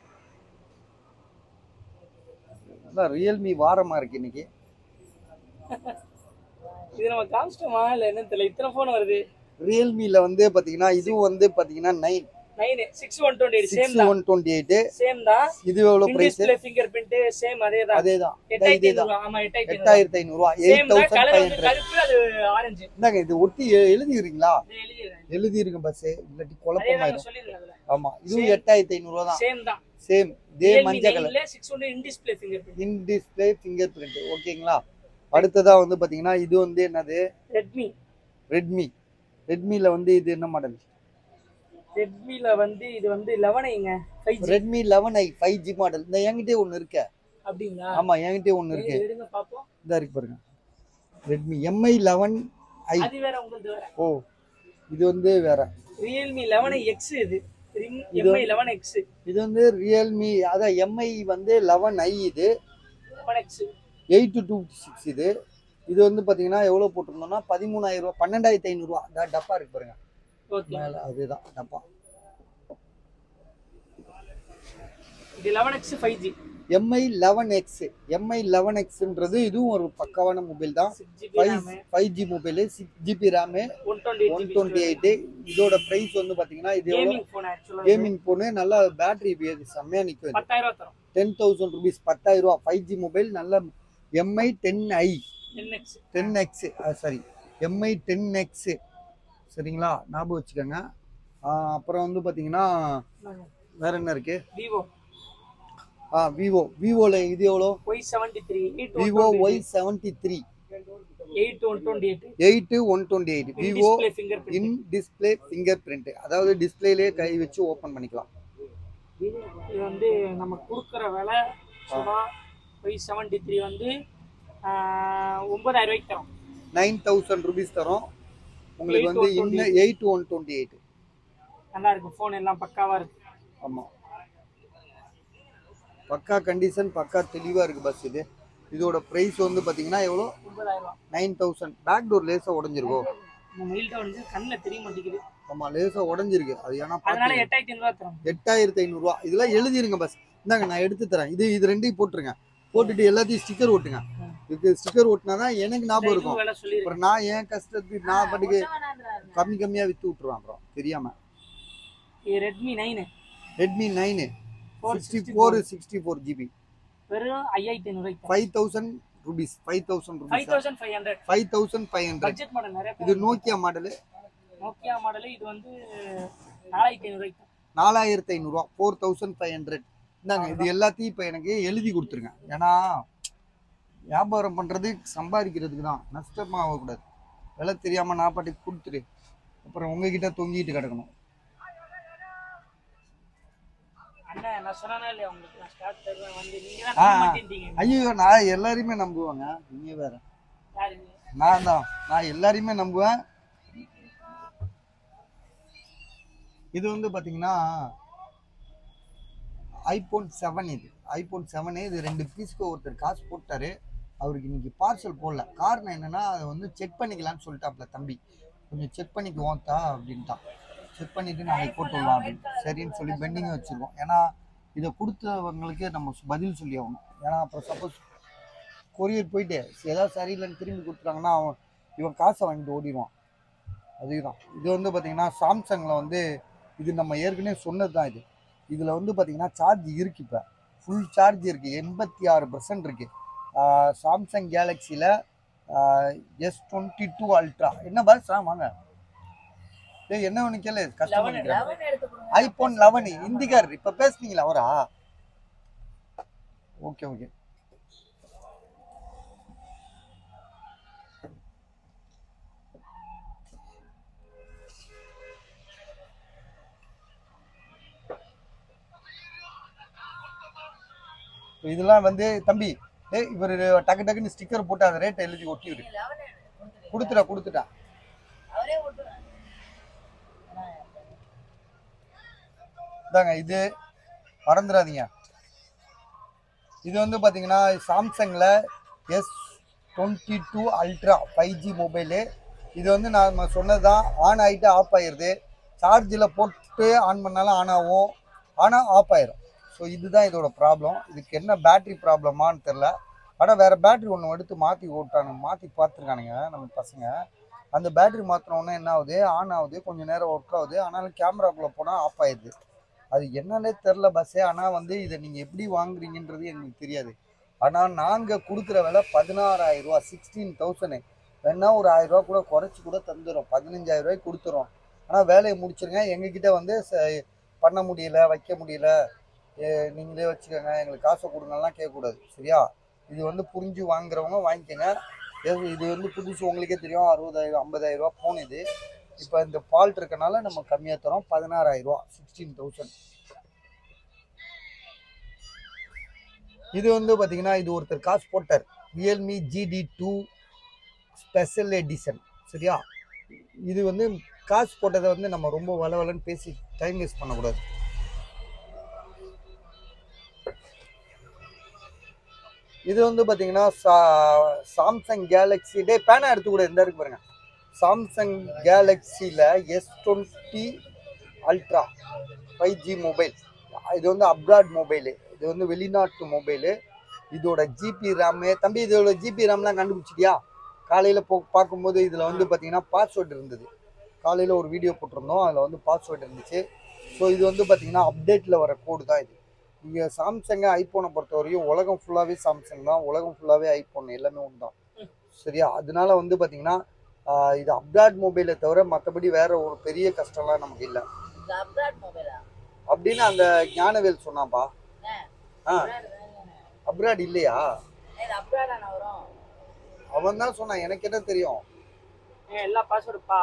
அதான் ரியல்மி வாரமா இருக்கு இன்னைக்கு இது நம்ம காமிச்சிட்டோமா இல்லை என்னன்னு தெரியல இத்தனை ஃபோன் வருது ரியல்மில வந்து பாத்தீங்கன்னா இதுவும் வந்து பாத்தீங்கன்னா nine nine six one twenty eight same six தான் ஒன் டுவெண்ட்டி எயிட் சேம் தான் இது எவ்வளவு price display finger print same அதே தான் அதே தான் எட்டாயிரத்தி இதே தான் ஐநூறுவா ஆமா எட்டாயிரத்தி ஐநூறுவா எட்டாயிரத்தி ஐநூறுவா எயிட் சேம் தான் தௌசண்ட் கலர் ஃபைவ் வந்து ஹண்ட்ரட் கருப்பு அது ஆரஞ்சு இந்தாங்க இது ஒட்டி எ- எழுதிக்கிறீங்களா எழுதிடுறேன் எழுதிருங்க பஸ் இல்லாட்டி அதே குழப்பமாயிரும் தான் சொல்லிருங்க அதுல ஆமா இதுவும் Same. எட்டாயிரத்தி ஐநூறுவா தான் சேம் தான் சேம் இதே ரியல்மி மஞ்சள் கலர் நைன்ல six one in display finger print in display finger print ஓகேங்களா அடுத்ததா வந்து பாத்தீங்கன்னா இது வந்து என்னது ரெட்மி ரெட்மி ரெட்மில வந்து இது என்ன மாடல் ரெட்மில வந்து இது வந்து லெவனைங்க five G Redmi eleven i five G model இந்த என்கிட்டே ஒன்று இருக்கு அப்படிங்களா ஆமா என்கிட்டே ஒன்று இருக்கு எடு- எடுங்க பாப்போம் இதா இருக்கு பாருங்க ரெட்மி எம்ஐ லெவன் ஐ அது வேற உங்களுக்கு வேற ஓ இது வந்து வேற ரியல்மி லெவன் எக்ஸ் இது எம்ஐ லெவன் எக்ஸ் இது வந்து ரியல்மி அதான் எம்ஐ வந்து லெவன் ஐ இது eleven X eight two six இது இது வந்து பாத்தீங்கன்னா எவ்வளவு போட்டிருந்தோம்னா பதிமூணாயிரம் ரூபா பன்னெண்டாயிரத்தி ஐநூறுரூவா இந்த டப்பா இருக்கு பாருங்க ஓகே மேல அதுதான் டப்பா இது eleven X five G MI eleven X MI eleven எக்ஸ்ன்றது இதுவும் ஒரு பக்காவான மொபைல் தான் six GB five RAM five G mobile six GB RAM one twenty one twenty eight இதோட ப்ரைஸ் வந்து பார்த்தீங்கன்னா இது எவ்வளோ கேமிங் ஃபோன் ஆக்சுவலாக கேமிங் ஃபோனு நல்லா பேட்டரி செம்மையாக நிற்கும் பத்தாயிரம் ரூபா தரும் டென் தௌசண்ட் ருபீஸ் பத்தாயிரம் ரூபா ஃபைவ் ஜி மொபைல் நல்ல MI ten i ten X ten X sorry MI ten X சரிங்களா ஞாபகம் வச்சுக்கோங்க ஆ, அப்புறம் வந்து பார்த்தீங்கன்னா வேற என்ன இருக்கு விவோ ஆ விவோ விவோல இது எவ்வளோ Y seventy three eight Vivo Y seventy three eight one twenty eight eight one twenty eight Vivo display finger in display finger print அதாவது டிஸ்பிளேலே கை வச்சு ஓப்பன் பண்ணிக்கலாம் இது வந்து நம்ம கொடுக்குற விலை சும்மா ஒய் செவன்டி த்ரீ வந்து ஆஹ், ஒன்பதாயிரம் ரூபாய்க்கு தரும் நைன் தௌசண்ட் ருபீஸ் தரும் உங்களுக்கு வந்து இன்னும் எயிட் ஒன் டுவெண்ட்டி எயிட் நல்லா இருக்கு ஃபோன் எல்லாம் பக்காவா இருக்கு ஆமாம் பக்கா கண்டிஷன் பக்கா தெளிவாக இருக்குது பஸ் இது இதோட ப்ரைஸ் வந்து பார்த்தீங்கன்னா எவ்வளோ ஒன்பதாயிரம் ரூபா நைன் தௌசண்ட் பேக் டோர் லேசாக உடஞ்சிருக்கும் இந்த மெயில்ட்ட வந்து கண்ணில் தெரிய மாட்டேங்குது ஆமாம் லேசாக உடஞ்சிருக்கு அது ஏன்னா அதனால பார்த்து எட்டாயிரத்தி ஐநூறுவா தரும் எட்டாயிரத்தி ஐநூறுரூவா இதெல்லாம் எழுதிருங்க பஸ் இந்தாங்க நான் எடுத்து தரேன் இது இது ரெண்டையும் போட்டுருங்க போட்டுட்டு எல்லாத்தையும் ஸ்டிக்கர் ஓட்டுங்க இதுக்கு ஸ்டிக்கர் ஓட்டினா தான் எனக்கு ஞாபகம் இருக்கும் வேலை சொல்லிடுறேன் அப்புறம் நான் என் கஷ்டத்துக்கு நான் பாட்டுக்கு கம்மி கம்மியாக விற்று விட்ருவேன் அப்புறம் தெரியாமல் இது Redmi nine Redmi nine four sixty four sixty four GB வெறும் ஐயாயிரத்தி ஐநூறுவாய்க்கு five thousand rupees five thousand five rupees thousand five hundred five thousand five hundred budget model நிறைய இது நோக்கியா மாடலு நோக்கியா மாடலு இது வந்து நாலாயிரத்தி ஐநூறுவாய்க்கு தரும். நாலாயிரத்தி ஐநூறுரூவா ஃபோர் தௌசண்ட் ஃபைவ் ஹண்ட்ரட் இந்தாங்க இது எல்லாத்தையும் இப்போ எனக்கு எழுதி கொடுத்துருங்க ஏன்னா வியாபாரம் பண்ணுறது சம்பாதிக்கிறதுக்கு தான் நஷ்டமாக ஆகக்கூடாது விலை தெரியாமல் நான் பாட்டுக்கு கொடுத்துட்டு அப்புறம் உங்ககிட்ட தொங்கிட்டு கிடக்கணும் அண்ணன் நான் சொன்னா இல்லையா உங்களுக்கு நான் ஸ்டார்ட் தருவேன் வந்து நீங்க தான் ஆ, நம்ப ஆ. மாட்டேன்றீங்க ஐயோ நான் எல்லாரையுமே நம்புவேங்க நீங்கள் வேற யாரு நான் தான் நான் எல்லாரையுமே நம்புவேன் இது வந்து பார்த்தீங்கன்னா ஐபோன் செவன் இது ஐபோன் செவனு இது ரெண்டு பீஸ்க்கு ஒருத்தர் காசு போட்டாரு அவருக்கு இன்னைக்கு பார்சல் போடல காரணம் என்னன்னா அதை வந்து செக் பண்ணிக்கலாம்னு சொல்லிட்டாப்ல தம்பி கொஞ்சம் செக் பண்ணிக்குவோம் தா அப்படின்ட்டான் செக் பண்ணிட்டு நாளைக்கு போட்டு விடலாம் அப்படின்னு சரின்னு சொல்லி பெண்டிங் வச்சிருக்கோம் ஏன்னா இதை கொடுத்தவங்களுக்கு நம்ம பதில் சொல்லி ஆகணும் ஏன்னா அப்புறம் சப்போஸ் கொரியர் போயிட்டு ஏதாவது சரியில்லைன்னு திரும்பி கொடுத்துட்டாங்கன்னா அவன் இவன் காசை வாங்கிட்டு ஓடிடுவான் அதுதான் இது வந்து பார்த்தீங்கன்னா சாம்சங்கில் வந்து இது நம்ம ஏற்கனவே சொன்னது தான் இது இதில் வந்து பார்த்தீங்கன்னா சார்ஜ் இருக்கு இப்போ ஃபுல் சார்ஜ் இருக்குது எண்பத்தி ஆறு பர்சன்ட் இருக்குது சாம்சங் கேலக்ஸியில் எஸ் டுவெண்ட்டி டூ அல்ட்ரா என்ன பாஸ் ஆ வாங்க டேய் என்ன ஒன்று கேளு கஷ்டம் லெவன் பண்ணிக்கிறேன் லெவன் எடுத்து கொடுங்க ஐபோன் லெவன் இந்திகார் இப்போ பேசுனீங்களா அவரா ஓகே ஓகே இதெல்லாம் வந்து தம்பி ஏய் இவர் டக்கு டக்குன்னு ஸ்டிக்கர் போட்டு அந்த ரேட் எழுதி ஒட்டிவிடு லெவன் எடுத்து கொடுத்துருங்க கொடுத்துட்டா கொடுத்துட்டா அவரே விட்டுருங்க இதாங்க இது மறந்துடாதீங்க இது வந்து பார்த்தீங்கன்னா சாம்சங்கில் S twenty two ultra five G mobile இது வந்து நான் சொன்னது தான் ஆன் ஆகிட்டு ஆஃப் ஆயிடுது சார்ஜில் போட்டு ஆன் பண்ணாலும் ஆன் ஆகும் ஆனால் ஆஃப் ஆயிரும் ஸோ இதுதான் இதோட ப்ராப்ளம் இதுக்கு என்ன பேட்ரி ப்ராப்ளமான்னு தெரில ஆனால் வேறு பேட்ரி ஒன்று எடுத்து மாற்றி ஓட்டானுங்க மாற்றி பார்த்துருக்கானுங்க நம்ம பசங்க அந்த பேட்ரி மாற்றினோன்னே என்ன ஆகுது ஆன் ஆகுது கொஞ்சம் நேரம் ஒர்க் ஆகுது ஆனாலும் கேமராக்குள்ளே போனால் ஆஃப் ஆயிடுது அது என்னன்னே தெரில பஸ்ஸே ஆனால் வந்து இதை நீங்கள் எப்படி வாங்குறீங்கன்றது எங்களுக்கு தெரியாது ஆனால் நாங்கள் கொடுக்குற விலை பதினாறாயிரம் ரூபா சிக்ஸ்டீன் தௌசண்ட் வேணா ஒரு ஆயிரம் ரூபா கூட குறைச்சி கூட தந்துடும் பதினஞ்சாயிரம் ரூபாய்க்கு கொடுத்துரும் ஆனால் வேலையை முடிச்சிருங்க எங்ககிட்ட வந்து ச- பண்ண முடியல வைக்க முடியல ஏ, நீங்களே வச்சுக்கோங்க எங்களுக்கு காசை கொடுங்கலாம் கேட்கக்கூடாது சரியா இது வந்து புரிஞ்சு வாங்குறவங்க வாங்கிக்கோங்க இது- இது வந்து புதுசு உங்களுக்கே தெரியும் அறுபதாயிரம் ஐம்பதாயிரம் ரூபா போன் இது இப்போ இந்த ஃபால்ட் இருக்கனால நம்ம கம்மியாக தரோம் பதினாறாயிரம் ரூபா சிக்ஸ்டீன் தௌசண்ட் இது வந்து பார்த்தீங்கன்னா இது ஒருத்தர் காசு போட்டார் Realme GT two special edition சரியா இது வந்து காசு போட்டதை வந்து நம்ம ரொம்ப வளவலன்னு பேசி டைம் வேஸ்ட் பண்ணக்கூடாது இது வந்து பார்த்தீங்கன்னா சா- சாம்சங் கேலக்ஸி டே பேனா எடுத்து கூட எந்த இருக்கு பாருங்க சாம்சங் கேலக்ஸியில் S twenty ultra five G mobile இது வந்து அப்ராட் மொபைலு இது வந்து வெளிநாட்டு மொபைலு இதோட ஜிபி ரேமு தம்பி இதோட ஜிபி ரேம்லாம் கண்டுபிடிச்சிட்டியா காலையில் போ பார்க்கும்போது இதில் வந்து பார்த்தீங்கன்னா பாஸ்வேர்டு இருந்தது காலையில் ஒரு வீடியோ போட்டிருந்தோம் அதில் வந்து பாஸ்வேர்டு இருந்துச்சு ஸோ இது வந்து பார்த்தீங்கன்னா அப்டேட்டில் வர கோடு தான் இது இங்கே சாம்சங்கை ஐஃபோனை பொறுத்தவரையும் உலகம் ஃபுல்லாகவே சாம்சங் தான் உலகம் ஃபுல்லாகவே ஐஃபோன் எல்லாமே ஒன்று தான் சரியா அதனால வந்து பார்த்தீங்கன்னா ஆஹ் இது அப்டாட் மொபைலை தவிர மற்றபடி வேற ஒரு பெரிய கஷ்டம்லாம் நமக்கு இல்லை இந்த அப்ராட் மொபைலா அப்படின்னு அந்த ஞானவேல் சொன்னாப்பா ஆ அப்ராட் தானே அப்ராட் இல்லையா இது அப்ராடான வரும் அவன் தான் சொன்னான் எனக்கு என்ன தெரியும் ஏன் எல்லா பாஸ்வேர்டு பா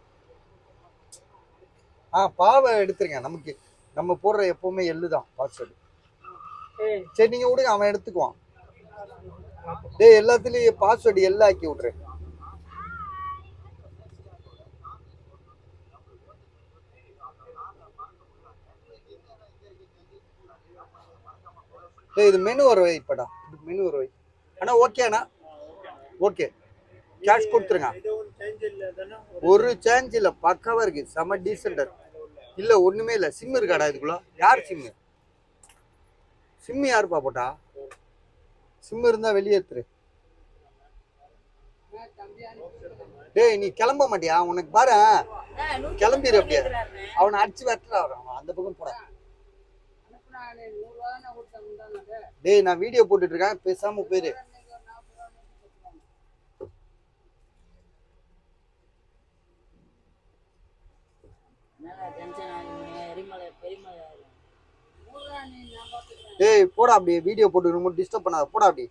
ஆ பாவை எடுத்துருங்க நமக்கு நம்ம போடுற எப்பவுமே எள்ளு தான் பாஸ்வேர்டு ஏய் சரி நீங்க விடுங்க அவன் எடுத்துக்குவான் டேய் எல்லாத்துலயும் பாஸ்வேர்டு எல்லாம் ஆக்கி விட்ரு டேய் இது மெனு வர வை இப்படா இது மெனு வர வை அண்ணா ஓகே அண்ணா ஓகே கேஷ் கொடுத்துருங்க ஒரு சேஞ்ச் இல்ல பக்காவா இருக்கு செம டீசெண்டர் இல்ல ஒண்ணுமே இல்ல சிம் இருக்காடா இதுக்குள்ள யார் சிம் சிம் யாருப்பா போட்டா சிம் இருந்தா வெளியே எடுத்துரு டேய் நீ கிளம்ப மாட்டியா உனக்கு பாரு கிளம்பிரு அப்படியே அவனை அடிச்சு வெட்டுறா அவன் அந்த பக்கம் போட டேய் நான் வீடியோ போட்டுட்டு இருக்கேன் பேசாம போயிரு என்னடா டென்ஷன் ஆகுங்க எரிமலை பெரிமலை டேய் போடா அப்படியே வீடியோ போட்டு ரொம்ப டிஸ்டர்ப் பண்ணாத போடா அப்படி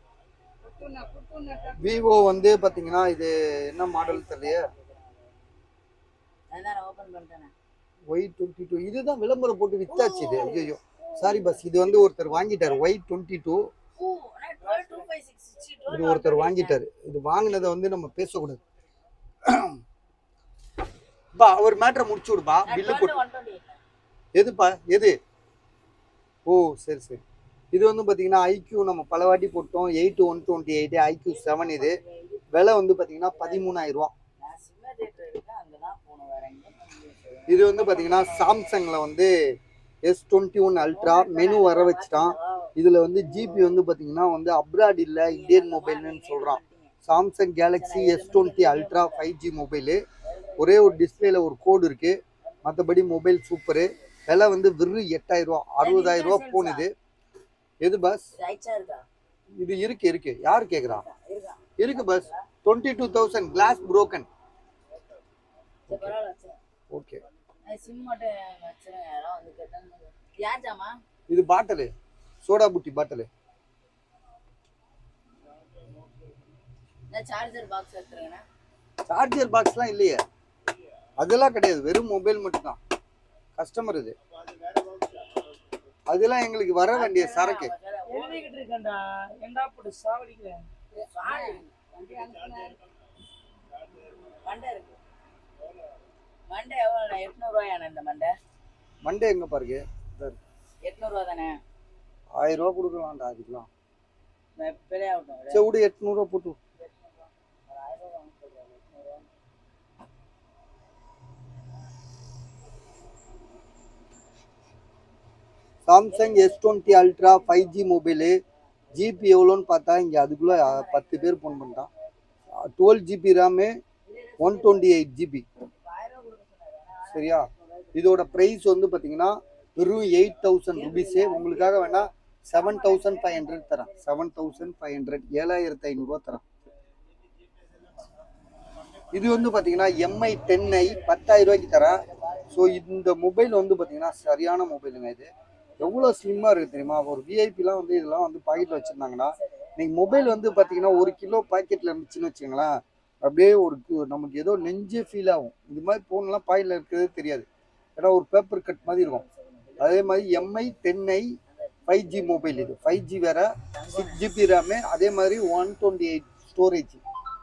விவோ வந்து பாத்தீங்கன்னா இது என்ன மாடல் தெரியலையே நான் ஓபன் பண்ணிட்டேனே ஒய் டுவெண்ட்டி டூ இதுதான் விளம்பரம் போட்டு வித்தாச்சு இது ஐயோ சாரி பஸ் இது வந்து ஒருத்தர் வாங்கிட்டாரு ஒய் டுவெண்ட்டி டூ ஓ ஆனா 12 256 இது ஒருத்தர் வாங்கிட்டாரு இது வாங்கினதை வந்து நம்ம பேசக்கூடாது பா அவர் மேட்ரை முடிச்சு விடுப்பா பில்லு போட்டு 128 எதுப்பா எது ஓ சரி சரி இது வந்து பார்த்தீங்கன்னா ஐக்யூ நம்ம பல வாட்டி போட்டோம் eight one twenty eight iQOO seven இது விலை வந்து பார்த்தீங்கன்னா பதிமூணாயிரம் ரூபா நான் சிம்ம தேட்டர் இருக்கேன் அங்க தான் போகணும் வேற எங்க இது வந்து பார்த்தீங்கன்னா சாம்சங்கில் வந்து S twenty one ultra menu வர வச்சுட்டான் இதில் வந்து ஜிபி வந்து பார்த்தீங்கன்னா வந்து அப்ராட் இல்லை இந்தியன் மொபைல்னு சொல்கிறான் Samsung Galaxy S twenty ultra five G mobile ஒரே ஒரு டிஸ்பிளேல ஒரு கோடு இருக்குது மற்றபடி மொபைல் சூப்பரு விலை வந்து வெறும் எட்டாயிரம் ரூபா அறுபதாயிரம் ரூபா போன் இது எது பஸ் ரைட்ஸா இருக்கா இது இருக்கு இருக்கு யார் கேட்குறா இருக்கா இருக்கு பஸ் twenty two thousand glass broken சரி பரவாயில்ல சரி ஓகே சிம் மட்டும் வச்சிருங்க யாரோ வந்து கேட்டாங்க யாச்சாமா இது பாட்டலு சோடா புட்டி பாட்டலு இந்த சார்ஜர் பாக்ஸ் எடுத்துருங்கண்ணா சார்ஜர் பாக்ஸ்லாம் இல்லையே அதெல்லாம் கிடையாது வெறும் மொபைல் மட்டும்தான் கஸ்டமர் இது அதெல்லாம் எங்களுக்கு வர வேண்டிய சரக்கு எழுதிக்கிட்டு இருக்கேன்டா ஏன்டா போட்டு சாவடிக்கிறேன் மண்டை இருக்கு மண்டை எவ்வளோ எட்நூறுவாயாண்ணே இந்த மண்டை மண்டே எங்க பாருங்க எட்நூறுவா தானே ஆயிரம் ரூபா கொடுக்கலாம்டா அதுக்கெல்லாம் விலையாகட்டும் சரி விடு எட்நூறுவா போட்டு விடு. Samsung S twenty ultra five G mobile GB எவ்வளோன்னு பார்த்தா இங்கே அதுக்குள்ளே பத்து பேர் ஃபோன் பண்ணிட்டான் twelve GB RAM one twenty eight GB சரியா இதோட ப்ரைஸ் வந்து பார்த்தீங்கன்னா வெறும் எயிட் தௌசண்ட் ருபீஸு உங்களுக்காக வேணா செவன் தௌசண்ட் ஃபைவ் ஹண்ட்ரட் தரேன் செவன் தௌசண்ட் ஃபைவ் ஹண்ட்ரட் ஏழாயிரத்து ஐநூறுரூவா தரேன் இது வந்து பார்த்தீங்கன்னா எம்ஐ டென் ஐ பத்தாயிரம் ரூபாய்க்கு தரேன் ஸோ இந்த மொபைல் வந்து பார்த்தீங்கன்னா சரியான மொபைலுங்க இது எவ்வளோ ஸ்லிம்மாக இருக்குது தெரியுமா ஒரு விஐபிலாம் வந்து இதெல்லாம் வந்து பாக்கெட்டில் வச்சுருந்தாங்கன்னா இன்னைக்கு மொபைல் வந்து பார்த்தீங்கன்னா ஒரு கிலோ பாக்கெட்டில் இருந்துச்சுன்னு வச்சுங்களேன் அப்படியே ஒரு கு- நமக்கு ஏதோ நெஞ்சே ஃபீல் ஆகும் இது மாதிரி ஃபோன்லாம் பாக்கெட்டில் இருக்கிறதே தெரியாது ஏன்னா ஒரு பேப்பர் கட் மாதிரி இருக்கும் அதே மாதிரி MI ten i five G mobile இது ஃபைவ் ஜி வேற சிக்ஸ் ஜிபி ரேமு அதே மாதிரி ஒன் டுவெண்ட்டி எயிட் ஸ்டோரேஜ்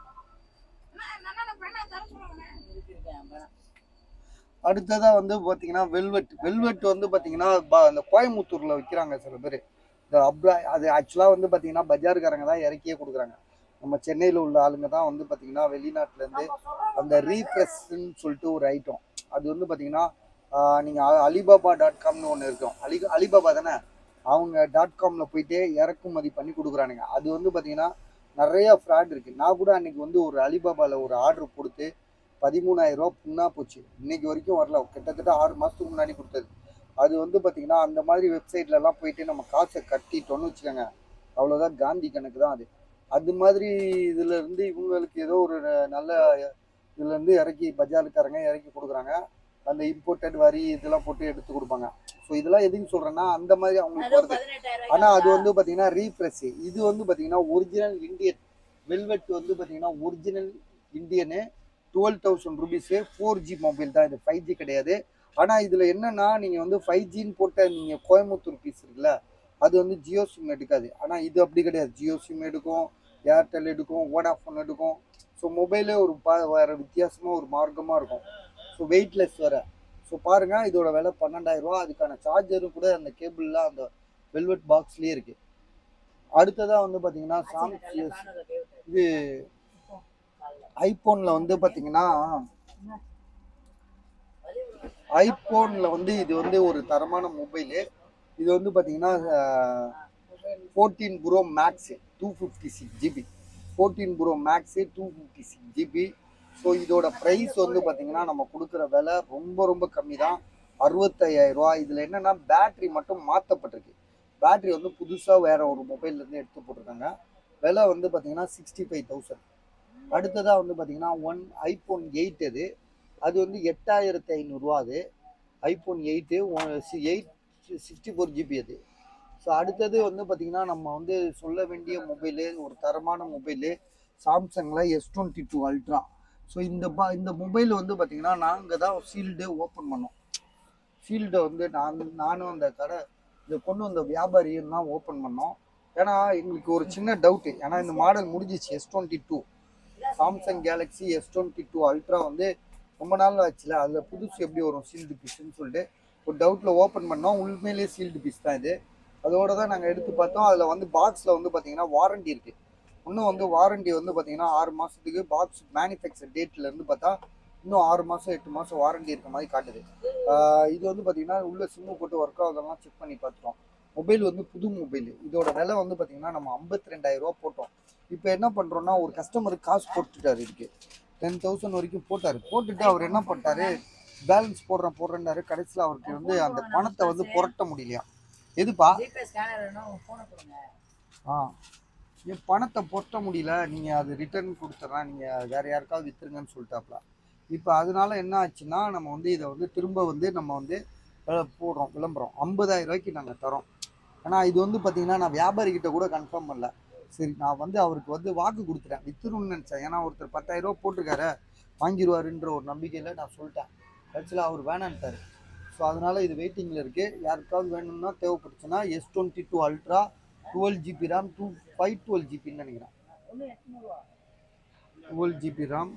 அடுத்ததா வந்து பாத்தீங்கன்னா வெல்வெட் வெல்வெட் வந்து பாத்தீங்கன்னா ப- அந்த கோயம்புத்தூர்ல விற்கிறாங்க சில பேர் இந்த அப்ரா அது ஆக்சுவலா வந்து பாத்தீங்கன்னா பஜார்காரங்க தான் இறக்கியே கொடுக்குறாங்க நம்ம சென்னையில உள்ள ஆளுங்க தான் வந்து பாத்தீங்கன்னா வெளிநாட்டுல இருந்து அந்த ரீஃப்ரெஷ்ன்னு சொல்லிட்டு ஒரு ஐட்டம் அது வந்து பாத்தீங்கன்னா ஆஹ், நீங்க அ- அலிபாபா டாட் காம்னு ஒன்று இருக்கும் அலி அலிபாபா தானே அவங்க டாட் காம்ல போயிட்டு இறக்குமதி பண்ணி கொடுக்குறானுங்க அது வந்து பாத்தீங்கன்னா நிறைய ஃப்ராட் இருக்கு நான் கூட அன்னைக்கு வந்து ஒரு அலிபாபால ஒரு ஆர்டர் கொடுத்து பதிமூணாயிரம் ரூபா புண்ணா போச்சு இன்னைக்கு வரைக்கும் வரல கிட்டத்தட்ட ஆறு மாசத்துக்கு முன்னாடி கொடுத்தது அது வந்து பாத்தீங்கன்னா அந்த மாதிரி வெப்சைட்ல எல்லாம் போயிட்டு நம்ம காசை கட்டிட்டோம்னு வச்சுக்கோங்க அவ்வளவுதான் காந்தி கணக்கு தான் அது அது மாதிரி இதுல இருந்து இவங்களுக்கு ஏதோ ஒரு நல்ல இதுல இருந்து இறக்கி பஜாருக்காரங்க இறக்கி கொடுக்குறாங்க அந்த இம்போர்ட்டட் வரி இதெல்லாம் போட்டு எடுத்து கொடுப்பாங்க ஸோ இதெல்லாம் எதுக்கு சொல்றேன்னா அந்த மாதிரி அவங்களுக்கு வருது ஆனா அது வந்து பாத்தீங்கன்னா ரீஃப்ரெஷ் இது வந்து பாத்தீங்கன்னா ஒரிஜினல் இந்தியன் வெல்வெட் வந்து பாத்தீங்கன்னா original Indian twelve thousand rupees four G mobile தான் இது ஃபைவ் ஜி கிடையாது ஆனா இதுல என்னன்னா நீங்க வந்து ஃபைவ் ஜின்னு போட்ட நீங்க கோயம்புத்தூர் பீஸ் இருக்குல்ல அது வந்து ஜியோ சிம் எடுக்காது ஆனா இது அப்படி கிடையாது ஜியோ சிம் எடுக்கும் ஏர்டெல் எடுக்கும் வோடாஃபோன் எடுக்கும் ஸோ மொபைலே ஒரு பா வேற வித்தியாசமா ஒரு மார்க்கமா இருக்கும் ஸோ வெயிட்லெஸ் வேற ஸோ பாருங்க இதோட விலை பன்னெண்டாயிரம் ரூபா அதுக்கான சார்ஜரும் கூட அந்த கேபிள்லாம் அந்த வெல்வெட் பாக்ஸ்லயே இருக்கு அடுத்ததா வந்து பாத்தீங்கன்னா சாம்சங் இது ஐபோன்ல வந்து பாத்தீங்கன்னா ஐபோன்ல வந்து இது வந்து ஒரு தரமான மொபைலு இது வந்து பாத்தீங்கன்னா fourteen pro max two fifty six GB fourteen pro max two fifty six GB so இதோட ப்ரைஸ் வந்து பாத்தீங்கன்னா நம்ம கொடுக்குற விலை ரொம்ப ரொம்ப கம்மி தான் அறுபத்தையாயிரம் ரூபா இதில் என்னன்னா பேட்டரி மட்டும் மாற்றப்பட்டிருக்கு பேட்டரி வந்து புதுசாக வேற ஒரு மொபைல்லேருந்து எடுத்து போட்டிருக்காங்க விலை வந்து பார்த்தீங்கன்னா சிக்ஸ்டி ஃபைவ் தௌசண்ட் அடுத்ததாக வந்து பார்த்தீங்கன்னா ஒன் ஐஃபோன் எயிட் அது அது வந்து எட்டாயிரத்தி ஐநூறுரூவா அது iPhone eight eight sixty four GB அது ஸோ அடுத்தது வந்து பார்த்தீங்கன்னா நம்ம வந்து சொல்ல வேண்டிய மொபைலு ஒரு தரமான மொபைலு சாம்சங்கில் S twenty two ultra so இந்த பா இந்த மொபைல் வந்து பார்த்தீங்கன்னா நாங்கள் தான் சீல்டு ஓப்பன் பண்ணோம் ஃபீல்டை வந்து நான் நானும் அந்த கடை இதை கொண்டு வந்த வியாபாரியும் தான் ஓப்பன் பண்ணோம் ஏன்னா எங்களுக்கு ஒரு சின்ன டவுட்டு ஏன்னா இந்த மாடல் முடிஞ்சிச்சு S twenty two Samsung Galaxy S twenty two ultra வந்து ரொம்ப நாள் ஆச்சுல அதில் புதுசு எப்படி வரும் சீல்டு பீஸ்ன்னு சொல்லிட்டு ஒரு டவுட்டில் ஓப்பன் பண்ணோம் உண்மையிலேயே சீல்டு பீஸ் தான் இது அதோட தான் நாங்கள் எடுத்து பார்த்தோம் அதில் வந்து பாக்ஸில் வந்து பார்த்தீங்கன்னா வாரண்டி இருக்குது இன்னும் வந்து வாரண்டி வந்து பார்த்தீங்கன்னா ஆறு மாதத்துக்கு பாக்ஸ் மேனுஃபேக்சர் டேட்ல இருந்து பார்த்தா இன்னும் ஆறு மாதம் எட்டு மாதம் வாரண்டி இருக்க மாதிரி காட்டுது ஆஹ் இது வந்து பார்த்தீங்கன்னா உள்ள சிம்மு போட்டு ஒர்க் ஆகுதெல்லாம் செக் பண்ணி பார்த்துட்டோம் மொபைல் வந்து புது மொபைல் இதோட விலை வந்து பார்த்தீங்கன்னா நம்ம ஐம்பத்தி ரெண்டாயிரம் ரூபா போட்டோம் இப்போ என்ன பண்ணுறோம்னா ஒரு கஸ்டமருக்கு காசு போட்டுட்டாரு இதுக்கு டென் தௌசண்ட் வரைக்கும் போட்டார் போட்டுட்டு அவர் என்ன பண்ணிட்டாரு பேலன்ஸ் போடுறேன் போடுறேன்னாரு கடைசியில் அவருக்கு வந்து அந்த பணத்தை வந்து புரட்ட முடியலையா எதுப்பா ஜிபே ஸ்கேனர் வேணும் உங்க போனை கொடுங்க ஆ என் பணத்தை பொட்ட முடியல நீங்கள் அது ரிட்டர்ன் கொடுத்துட்றேன் நீங்கள் வேறு யாருக்காவது விற்றுருங்கன்னு சொல்லிட்டாப்ல இப்போ அதனால என்ன ஆச்சுன்னா நம்ம வந்து இதை வந்து திரும்ப வந்து நம்ம வந்து அஹ், போடுறோம் விளம்பரம் ஐம்பதாயிரம் ரூபாய்க்கு நாங்கள் தரோம் ஆனால் இது வந்து பார்த்தீங்கன்னா நான் வியாபாரிகிட்ட கூட கன்ஃபார்ம் பண்ணல சரி நான் வந்து அவருக்கு வந்து வாக்கு கொடுத்துட்டேன் வித்துருன்னு நினச்சேன் ஏன்னா ஒருத்தர் பத்தாயிரம் ரூபா போட்டிருக்காரு வாங்கிடுவாருன்ற ஒரு நம்பிக்கையில் நான் சொல்லிட்டேன் கடைசியில் அவர் வேணான்ட்டார் ஸோ அதனால் இது வெயிட்டிங்கில் இருக்குது யாருக்காவது வேணும்னா தேவைப்பட்டுச்சுன்னா S twenty two ultra twelve GB RAM two five twelve ஜிபின்னு நினைக்கிறேன் ஒண்ணு எட்நூறுவா டுவெல் ஜிபி ரேம்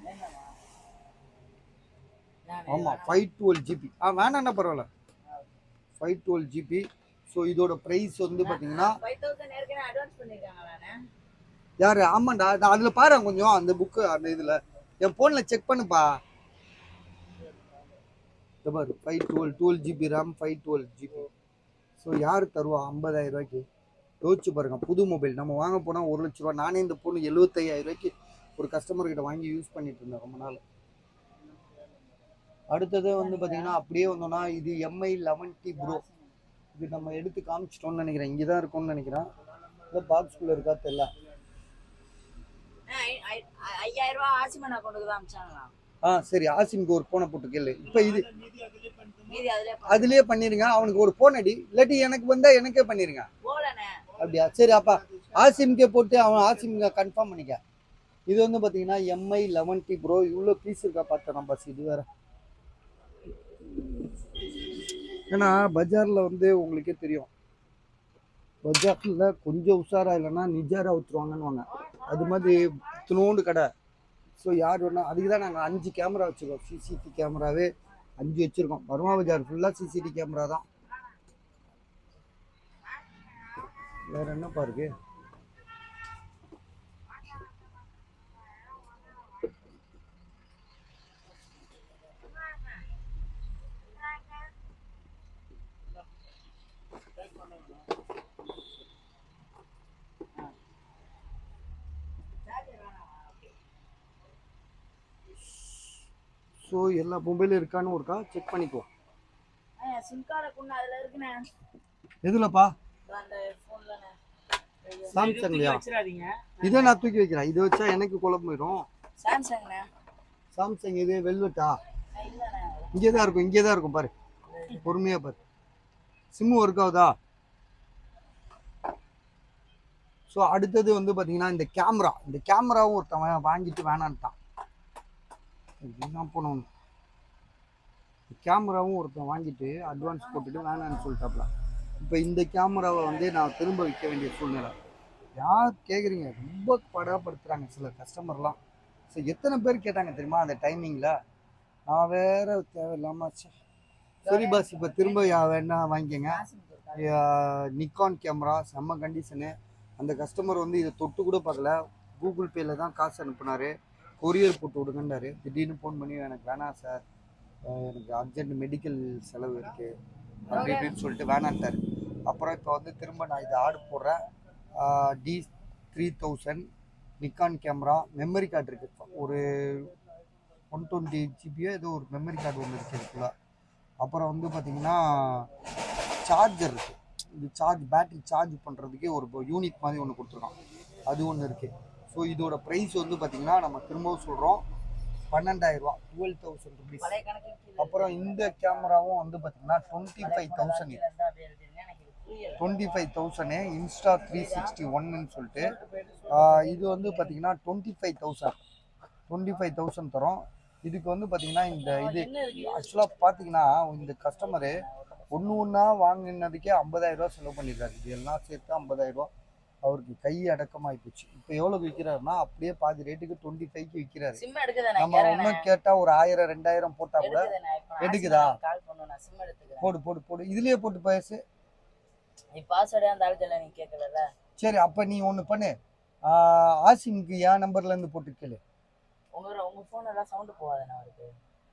நானே ஆமாம் ஃபைவ் டுவெல் ஜிபி ஆ வேணாண்ணா பரவாயில்ல ஃபைவ் டுவெல் ஜிபி ஸோ இதோட ப்ரைஸ் வந்து பார்த்தீங்கன்னா ஃபைவ் தௌசண்ட் ஏற்கனவே அட்வான்ஸ் பண்ணிருக்காங்களாண்ணே யார் ஆமாண்டா நான் அதில் பாரு கொஞ்சம் அந்த புக்கு அந்த இதில் என் ஃபோனில் செக் பண்ணுப்பா இந்த பாரு five twelve twelve GB RAM five twelve GB so யார் தருவா ஐம்பதாயிரம் ரூபாய்க்கு யோசிச்சு பாருங்க புது மொபைல் நம்ம வாங்க போனால் ஒரு லட்ச ரூபா நானே இந்த ஃபோன் எழுபத்தையாயிரம் ரூபாய்க்கு ஒரு கஸ்டமர் கிட்ட வாங்கி யூஸ் பண்ணிட்டு இருந்தேன் ரொம்ப நாள் அடுத்தது வந்து பார்த்தீங்கன்னா அப்படியே வந்தோம்னா இது எம்ஐ லெவன் டி ப்ரோ இது நம்ம எடுத்து காமிச்சிட்டோம்னு நினைக்கிறேன் இங்கே தான் இருக்கும்னு நினைக்கிறேன் இல்லை பாக்ஸ்குள்ளே இருக்கா தெரியல ஐ- ஐ- ஐயாயிரம் ரூபாய் ஆசிமன் அக்கௌண்ட்டுக்கு தான் அமிச்சாங்களா ஆ சரி ஆசிம்க்கு ஒரு ஃபோனை போட்டு கேளு இப்போ இது மீதி அதுல அதுலயே பண்ணிருங்க அவனுக்கு ஒரு ஃபோன் அடி இல்லாட்டி எனக்கு வந்தா எனக்கே பண்ணிருங்க போலண்ணே அப்படியா சரி அப்பா ஆசிம்கே போட்டு அவன் ஆசிம்க கன்ஃபார்ம் பண்ணிக்க இது வந்து பாத்தீங்கன்னா எம்ஐ லெவன் டி ப்ரோ இவ்வளோ பீஸ் இருக்கா பார்த்தேன் பஸ் இது வேற ஏன்னா பஜார்ல வந்து உங்களுக்கே தெரியும் பஜார்ல கொஞ்சம் உஷாரா இல்லைன்னா நிஜாரா ஊற்றுவாங்கன்னு அது மாதிரி இத்தினோண்டு கடை ஸோ யார் வேணா அதுக்கு தான் நாங்கள் அஞ்சு கேமரா வச்சுருக்கோம் சிசிடி கேமராவே அஞ்சு வச்சுருக்கோம் பர்மா பஜார் ஃபுல்லாக சிசிடி கேமரா தான் வேற என்னப்பா இருக்கு ஸோ எல்லா மொபைலும் இருக்கான்னு ஒருக்கா செக் பண்ணிக்கோ சிம் கார்டை கொண்டு அதுல இருக்குண்ணே எதுலப்பா இதோ அந்த போன்லண்ணே சாம்சங்லையா வச்சிடாதீங்க இதை நான் தூக்கி வைக்கிறேன் இதை வச்சா எனக்கு குழம்பு போயிடும் சாம்சங்ண்ணே சாம்சங் இது வெல்வெட்டா இல்லண்ணே இங்கே தான் இருக்கும் இங்கே தான் இருக்கும் பாரு பொறுமையாக பாரு சிம்மு ஒர்க் ஆகுதா ஸோ அடுத்தது வந்து பார்த்தீங்கன்னா இந்த கேமரா இந்த கேமராவும் ஒருத்தவன் வாங்கிட்டு வேணான்ட்டான் இதுதான் போனோம் கேமராவும் ஒருத்தன் வாங்கிட்டு அட்வான்ஸ் போட்டுட்டு வேணான்னு சொல்லிட்டாப்ல இப்போ இந்த கேமராவை வந்து நான் திரும்ப விற்க வேண்டிய சூழ்நிலை யார் கேட்குறீங்க ரொம்ப படாப்படுத்துகிறாங்க சில கஸ்டமர்லாம் ஸோ எத்தனை பேர் கேட்டாங்க தெரியுமா அந்த டைமிங்கில் நான் வேற தேவையில்லாம ச்சே. சரி பாஸ் இப்போ திரும்ப யா- வேணா வாங்கிக்கங்க நிக்கான் கேமரா செம்ம கண்டிஷனு அந்த கஸ்டமர் வந்து இதை தொட்டு கூட பார்க்கல கூகுள் பேல தான் காசு அனுப்புனாரு கொரியர் போட்டு விடுங்கன்னாரு திடீர்னு ஃபோன் பண்ணி எனக்கு வேணாம் சார் எனக்கு அர்ஜென்ட் மெடிக்கல் செலவு இருக்கு அப்படி இப்படின்னு சொல்லிட்டு வேணான்ட்டாரு அப்புறம் இப்போ வந்து திரும்ப நான் இதை ஆர்டர் போடுறேன் D three thousand Nikon camera memory card இருக்கு ஒரு ஒன் டுவெண்ட்டி ஜிபியோ ஏதோ ஒரு மெமரி கார்டு ஒன்று இருக்கு இதுக்குள்ள அப்புறம் வந்து பார்த்தீங்கன்னா சார்ஜர் இருக்கு இது சார்ஜ் பேட்டரி சார்ஜ் பண்ணுறதுக்கே ஒரு யூனிட் மாதிரி ஒன்று கொடுத்துருக்கான் அது ஒன்று இருக்கு ஸோ இதோட ப்ரைஸ் வந்து பார்த்தீங்கன்னா நம்ம திரும்பவும் சொல்கிறோம் பன்னெண்டாயிரம் ரூபா டுவெல் தௌசண்ட் ருபீஸ் பழைய கணக்கு கீழே அப்புறம் இந்த கேமராவும் வந்து பார்த்தீங்கன்னா டுவெண்ட்டி ஃபைவ் தௌசண்ட் கீழே இருந்தா அப்படியே இருக்குங்க எனக்கு இது புரியல twenty five thousand Insta three sixty ஒன்னு சொல்லிட்டு ஆஹ் இது வந்து பார்த்தீங்கன்னா twenty five thousand twenty five thousand தரும் இதுக்கு வந்து பார்த்தீங்கன்னா இந்த இது ஆக்சுவலாக பார்த்தீங்கன்னா இந்த கஸ்டமரு ஒன்று ஒன்றா வாங்கினதுக்கே ஐம்பதாயிரம் ரூபா செலவு பண்ணியிருக்காரு இது எல்லாம் சேர்த்து ஐம்பதாயிரம் ரூபா அவருக்கு கை அடக்கமாகி போச்சு இப்போ எவ்வளோ விற்கிறாருன்னா அப்படியே பாதி ரேட்டுக்கு டுவெண்ட்டி ஃபைவ்க்கு விற்கிறாரு சிம் எடுக்குதானே நம்ம இன்னும் கேட்டால் ஒரு ஆயிரம் ரெண்டாயிரம் போட்டால் கூட எடுக்குதானே இப்போ எடுக்குதா? கால் பண்ணுவேன் நான் சிம் எடுத்துக்கிறேன் போடு போடு போடு இதுலேயே போட்டு பேசு நீ பாஸ்வேர்டே அந்த ஆளுக்கு நீ கேட்கல சரி அப்போ நீ ஒன்று பண்ணு ஆஹ் ஆசிம்க்கு என் நம்பர்லேருந்து போட்டு கேளு உங்க உங்க போன் எல்லாம் சவுண்ட் போகாதுண்ணே அவருக்கு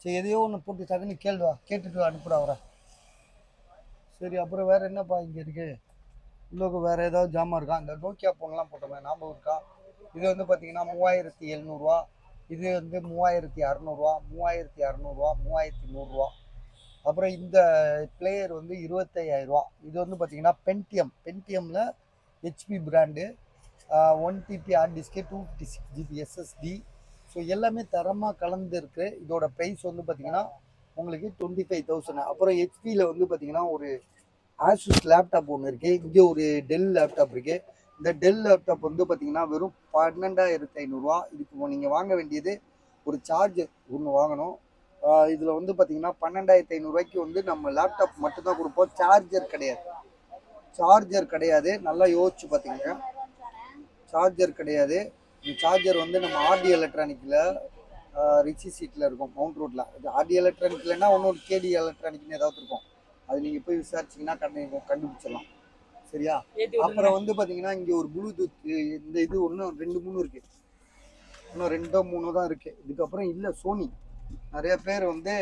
சரி எதையோ ஒன்று போட்டு டக்குன்னு கேள்வா கேட்டுட்டு வா, அனுப்புடா அவரை சரி அப்புறம் வேற என்னப்பா இங்கே இருக்கு உள்ளுக்கு வேற ஏதாவது ஜாமான் இருக்கா இந்த நோக்கியா ஃபோன்லாம் போட்டோமே ஞாபகம் இருக்கா இது வந்து பார்த்தீங்கன்னா மூவாயிரத்தி எழுநூறுவா இது வந்து மூவாயிரத்தி அறநூறுவா மூவாயிரத்தி அறநூறுவா மூவாயிரத்தி நூறுரூவா அப்புறம் இந்த பிளேயர் வந்து இருபத்தையாயிரரூவா இது வந்து பார்த்தீங்கன்னா பென்டிஎம் பென்டிஎம்மில் HP brand one TB hard disk two fifty six GB SSD so எல்லாமே தரமாக கலந்து இருக்கு இதோட ப்ரைஸ் வந்து பார்த்தீங்கன்னா உங்களுக்கு டுவெண்ட்டி ஃபைவ் தௌசண்ட் அப்புறம் ஹெச்பியில் வந்து பார்த்தீங்கன்னா ஒரு ஆசூஸ் லேப்டாப் ஒன்று இருக்குது இங்கே ஒரு டெல் லேப்டாப் இருக்குது இந்த டெல் லேப்டாப் வந்து பார்த்தீங்கன்னா வெறும் பன்னெண்டாயிரத்தி ஐநூறுரூவா இதுக்கு நீங்கள் வாங்க வேண்டியது ஒரு சார்ஜர் ஒன்று வாங்கணும் இதில் வந்து பார்த்தீங்கன்னா பன்னெண்டாயிரத்தி ஐநூறுரூவாய்க்கு வந்து நம்ம லேப்டாப் மட்டும்தான் கொடுப்போம் சார்ஜர் கிடையாது சார்ஜர் கிடையாது நல்லா யோசிச்சு பார்த்தீங்க சார்ஜர் கிடையாது சார்ஜர் வந்து நம்ம ஆர்டி எலக்ட்ரானிக்கில் ரிச்சி சீட்டில் இருக்கும் மவுண்ட் ரோட்டில் இது ஆர்டி எலக்ட்ரானிக் இல்லைன்னா இன்னொரு கேடி எலக்ட்ரானிக்னு ஏதாவது இருக்கும் அது நீங்கள் போய் விசாரிச்சிங்கன்னா கண்டு கண்டுபிடிச்சிடலாம் சரியா ஏத்தி விடுங்க. அப்புறம் வந்து பார்த்தீங்கன்னா இங்கே ஒரு ப்ளூடூத் இந்த இது ஒன்று ரெண்டு மூணு இருக்கு இன்னும் ரெண்டோ மூணோ தான் இருக்கு இதுக்கப்புறம் இல்லை சோனி நிறைய பேர் வந்து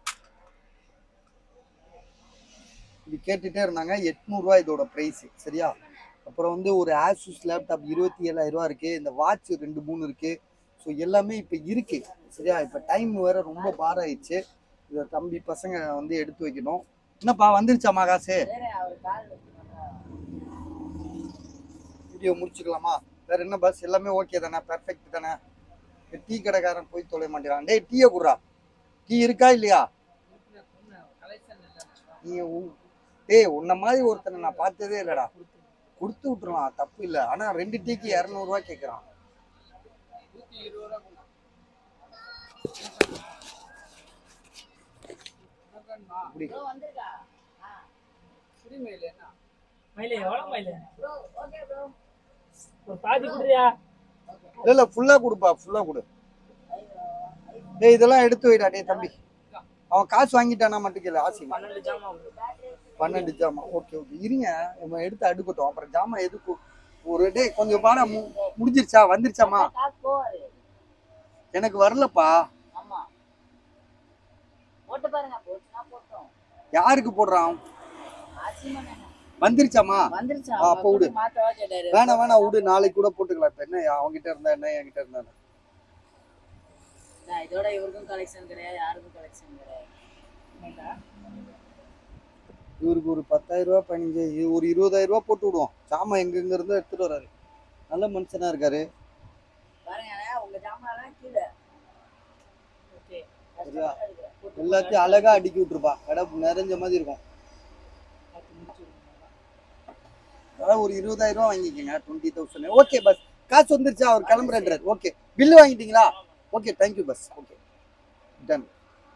இது கேட்டுட்டே இருந்தாங்க எட்நூறுரூவா இதோட ப்ரைஸ் சரியா அப்புறம் வந்து ஒரு ஆசூஸ் லேப்டாப் இருபத்தி ஏழாயிரம் ரூபா இருக்கு இந்த வாட்ச் ரெண்டு மூணு இருக்கு ஸோ எல்லாமே இப்போ இருக்கு சரியா இப்போ டைம் வேற ரொம்ப பார் ஆயிடுச்சு இதை தம்பி பசங்க வந்து எடுத்து வைக்கணும் என்னப்பா வந்துருச்சாமா காசு வேற அவர் கால் வீடியோ முடிச்சுக்கலாமா வேற என்ன பஸ் எல்லாமே ஓகே தானே பெர்ஃபெக்ட் தானே இந்த டீ கடைக்காரன் போய் தொலை மாட்டேங்கிறான் டேய் டீயை குடுறா டீ இருக்கா இல்லையா நீ உ- டேய் உன்ன மாதிரி ஒருத்தனை நான் பார்த்ததே இல்லடா கொடுத்து விட்டுருவான் தப்பு இல்லை ஆனா ரெண்டு டீக்கு இரநூறுவா கேட்குறான் இப்படி ப்ரோ வந்திருக்கா மயிலே எவ்வளவு மயிலே ப்ரோ ஓகே ப்ரோ ஒரு பாதி குடுறியா இல்ல இல்ல ஃபுல்லா கொடுப்பா ஃபுல்லா கொடு டேய் இதெல்லாம் எடுத்து வைடா டேய் தம்பி அவன் காசு வாங்கிட்டானா மட்டும் கேளு ஆசிமா பன்னெண்டு ஜாமான் பன்னெண்டு ஜாமான் ஓகே ஓகே இருங்க நம்ம எடுத்து அடுக்கட்டும் அப்புறம் ஜாமான் எதுக்கு ஒரு டே கொஞ்சம் பாடா மு முடிஞ்சிருச்சா வந்துருச்சாமா காசு போவாரு எனக்கு வரலப்பா ஆமா போட்டு பாருங்க போச்சுன்னா போட்டோம் யாருக்கு போடுறான் ஆசிமா வந்துருச்சாமா வந்துருச்சா ஆ, அப்ப விடு. மாத்தவா கேட்டாரு வேணாம் வேணாம் விடு நாளைக்கு கூட போட்டுக்கலாம் இப்ப என்ன அவன்கிட்ட இருந்தா என்ன என்கிட்ட இருந்தா என்ன? நான் இதோட இவருக்கும் கலெக்ஷன் கிடையாது யாருக்கும் கலெக்ஷன் கிடையாது இவருக்கு ஒரு பத்தாயிரம் ரூபாய் பதினஞ்சு இது ஒரு இருபதாயிரம் ரூபாய் போட்டு விடுவோம் சாமான் எங்கெங்க இருந்தோ எடுத்துட்டு வராரு நல்ல மனுஷனா இருக்காரு பாருங்க உங்க ஜாமான்லாம் கீழே ஓகே சரியா? கஷ்டமா இருக்கு. போட்டு எல்லாத்தையும் அழகா அடுக்கி விட்டுருப்பா கடை நிறைஞ்ச மாதிரி இருக்கும் பார்த்து முடிச்சு விடுங்க. அதாவது ஒரு இருபதாயிரம் ரூபாய் வாங்கிக்கோங்க டுவெண்ட்டி தௌசண்ட் ஓகே பஸ் காசு வந்துருச்சா அவர் கிளம்புறேன்றார் ஓகே பில்லு வாங்கிட்டீங்களா okay thank you boss okay done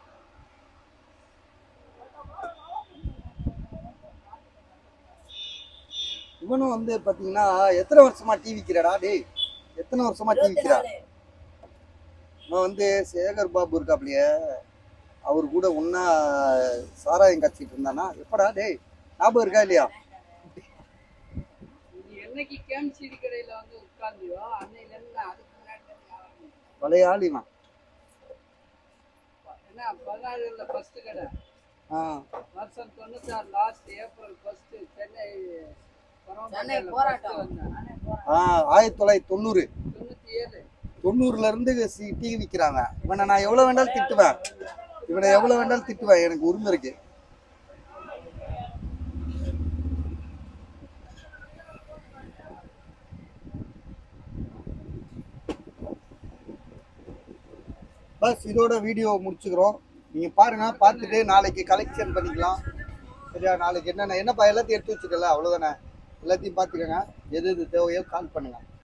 இவனும் வந்து பாத்தீங்கன்னா எத்தனை வருஷமா டீ விக்கிறடா டேய் எத்தனை வருஷமா டீ இருபத்தி விக்கிறா நாலு. இவன் வந்து சேகர் பாபு இருக்காப்லையே அவர் கூட ஒன்னா சாராயம் கச்சிட்டு இருந்தானா எப்படா டேய் ஞாபகம் இருக்கா இல்லையா நீ என்னைக்கு கேம்சிடி கடையில வந்து உட்கார்ந்தியோ அன்னையில இருந்து நான் அதுக்கு முன்னாடி இருந்து ஆரம்பிச்சேன். பழைய ஆளிமா என்ன பதினாறுல ஃபர்ஸ்ட் கடை ஆ வருஷம் தொண்ணூத்தாறு last April first Chennai Chennai பரமப்பேட்டையில போராட்டம் first வந்தேன். நானே போறேன். ஆ ஆயிரத்தி தொள்ளாயிரத்தி தொண்ணூறு தொண்ணூத்தி ஏழு தொண்ணூறுல இருந்து சி- டீ விற்கிறாங்க இவனை நான் எவ்வளவு வேண்டாலும் திட்டுவேன் இவனை எவ்வளவு வேண்டாலும் திட்டுவேன் எனக்கு உரிமை இருக்கு பஸ் இதோட வீடியோ முடிச்சுக்கிறோம் நீங்க பாருங்க பார்த்துட்டு நாளைக்கு கலெக்ஷன் பண்ணிக்கலாம் சரியா நாளைக்கு என்னென்ன என்னப்பா எல்லாத்தையும் எடுத்து வச்சுக்கல அவ்வளவுதானே எல்லாத்தையும் பார்த்துக்கோங்க எது எது தேவையோ கால் பண்ணுங்க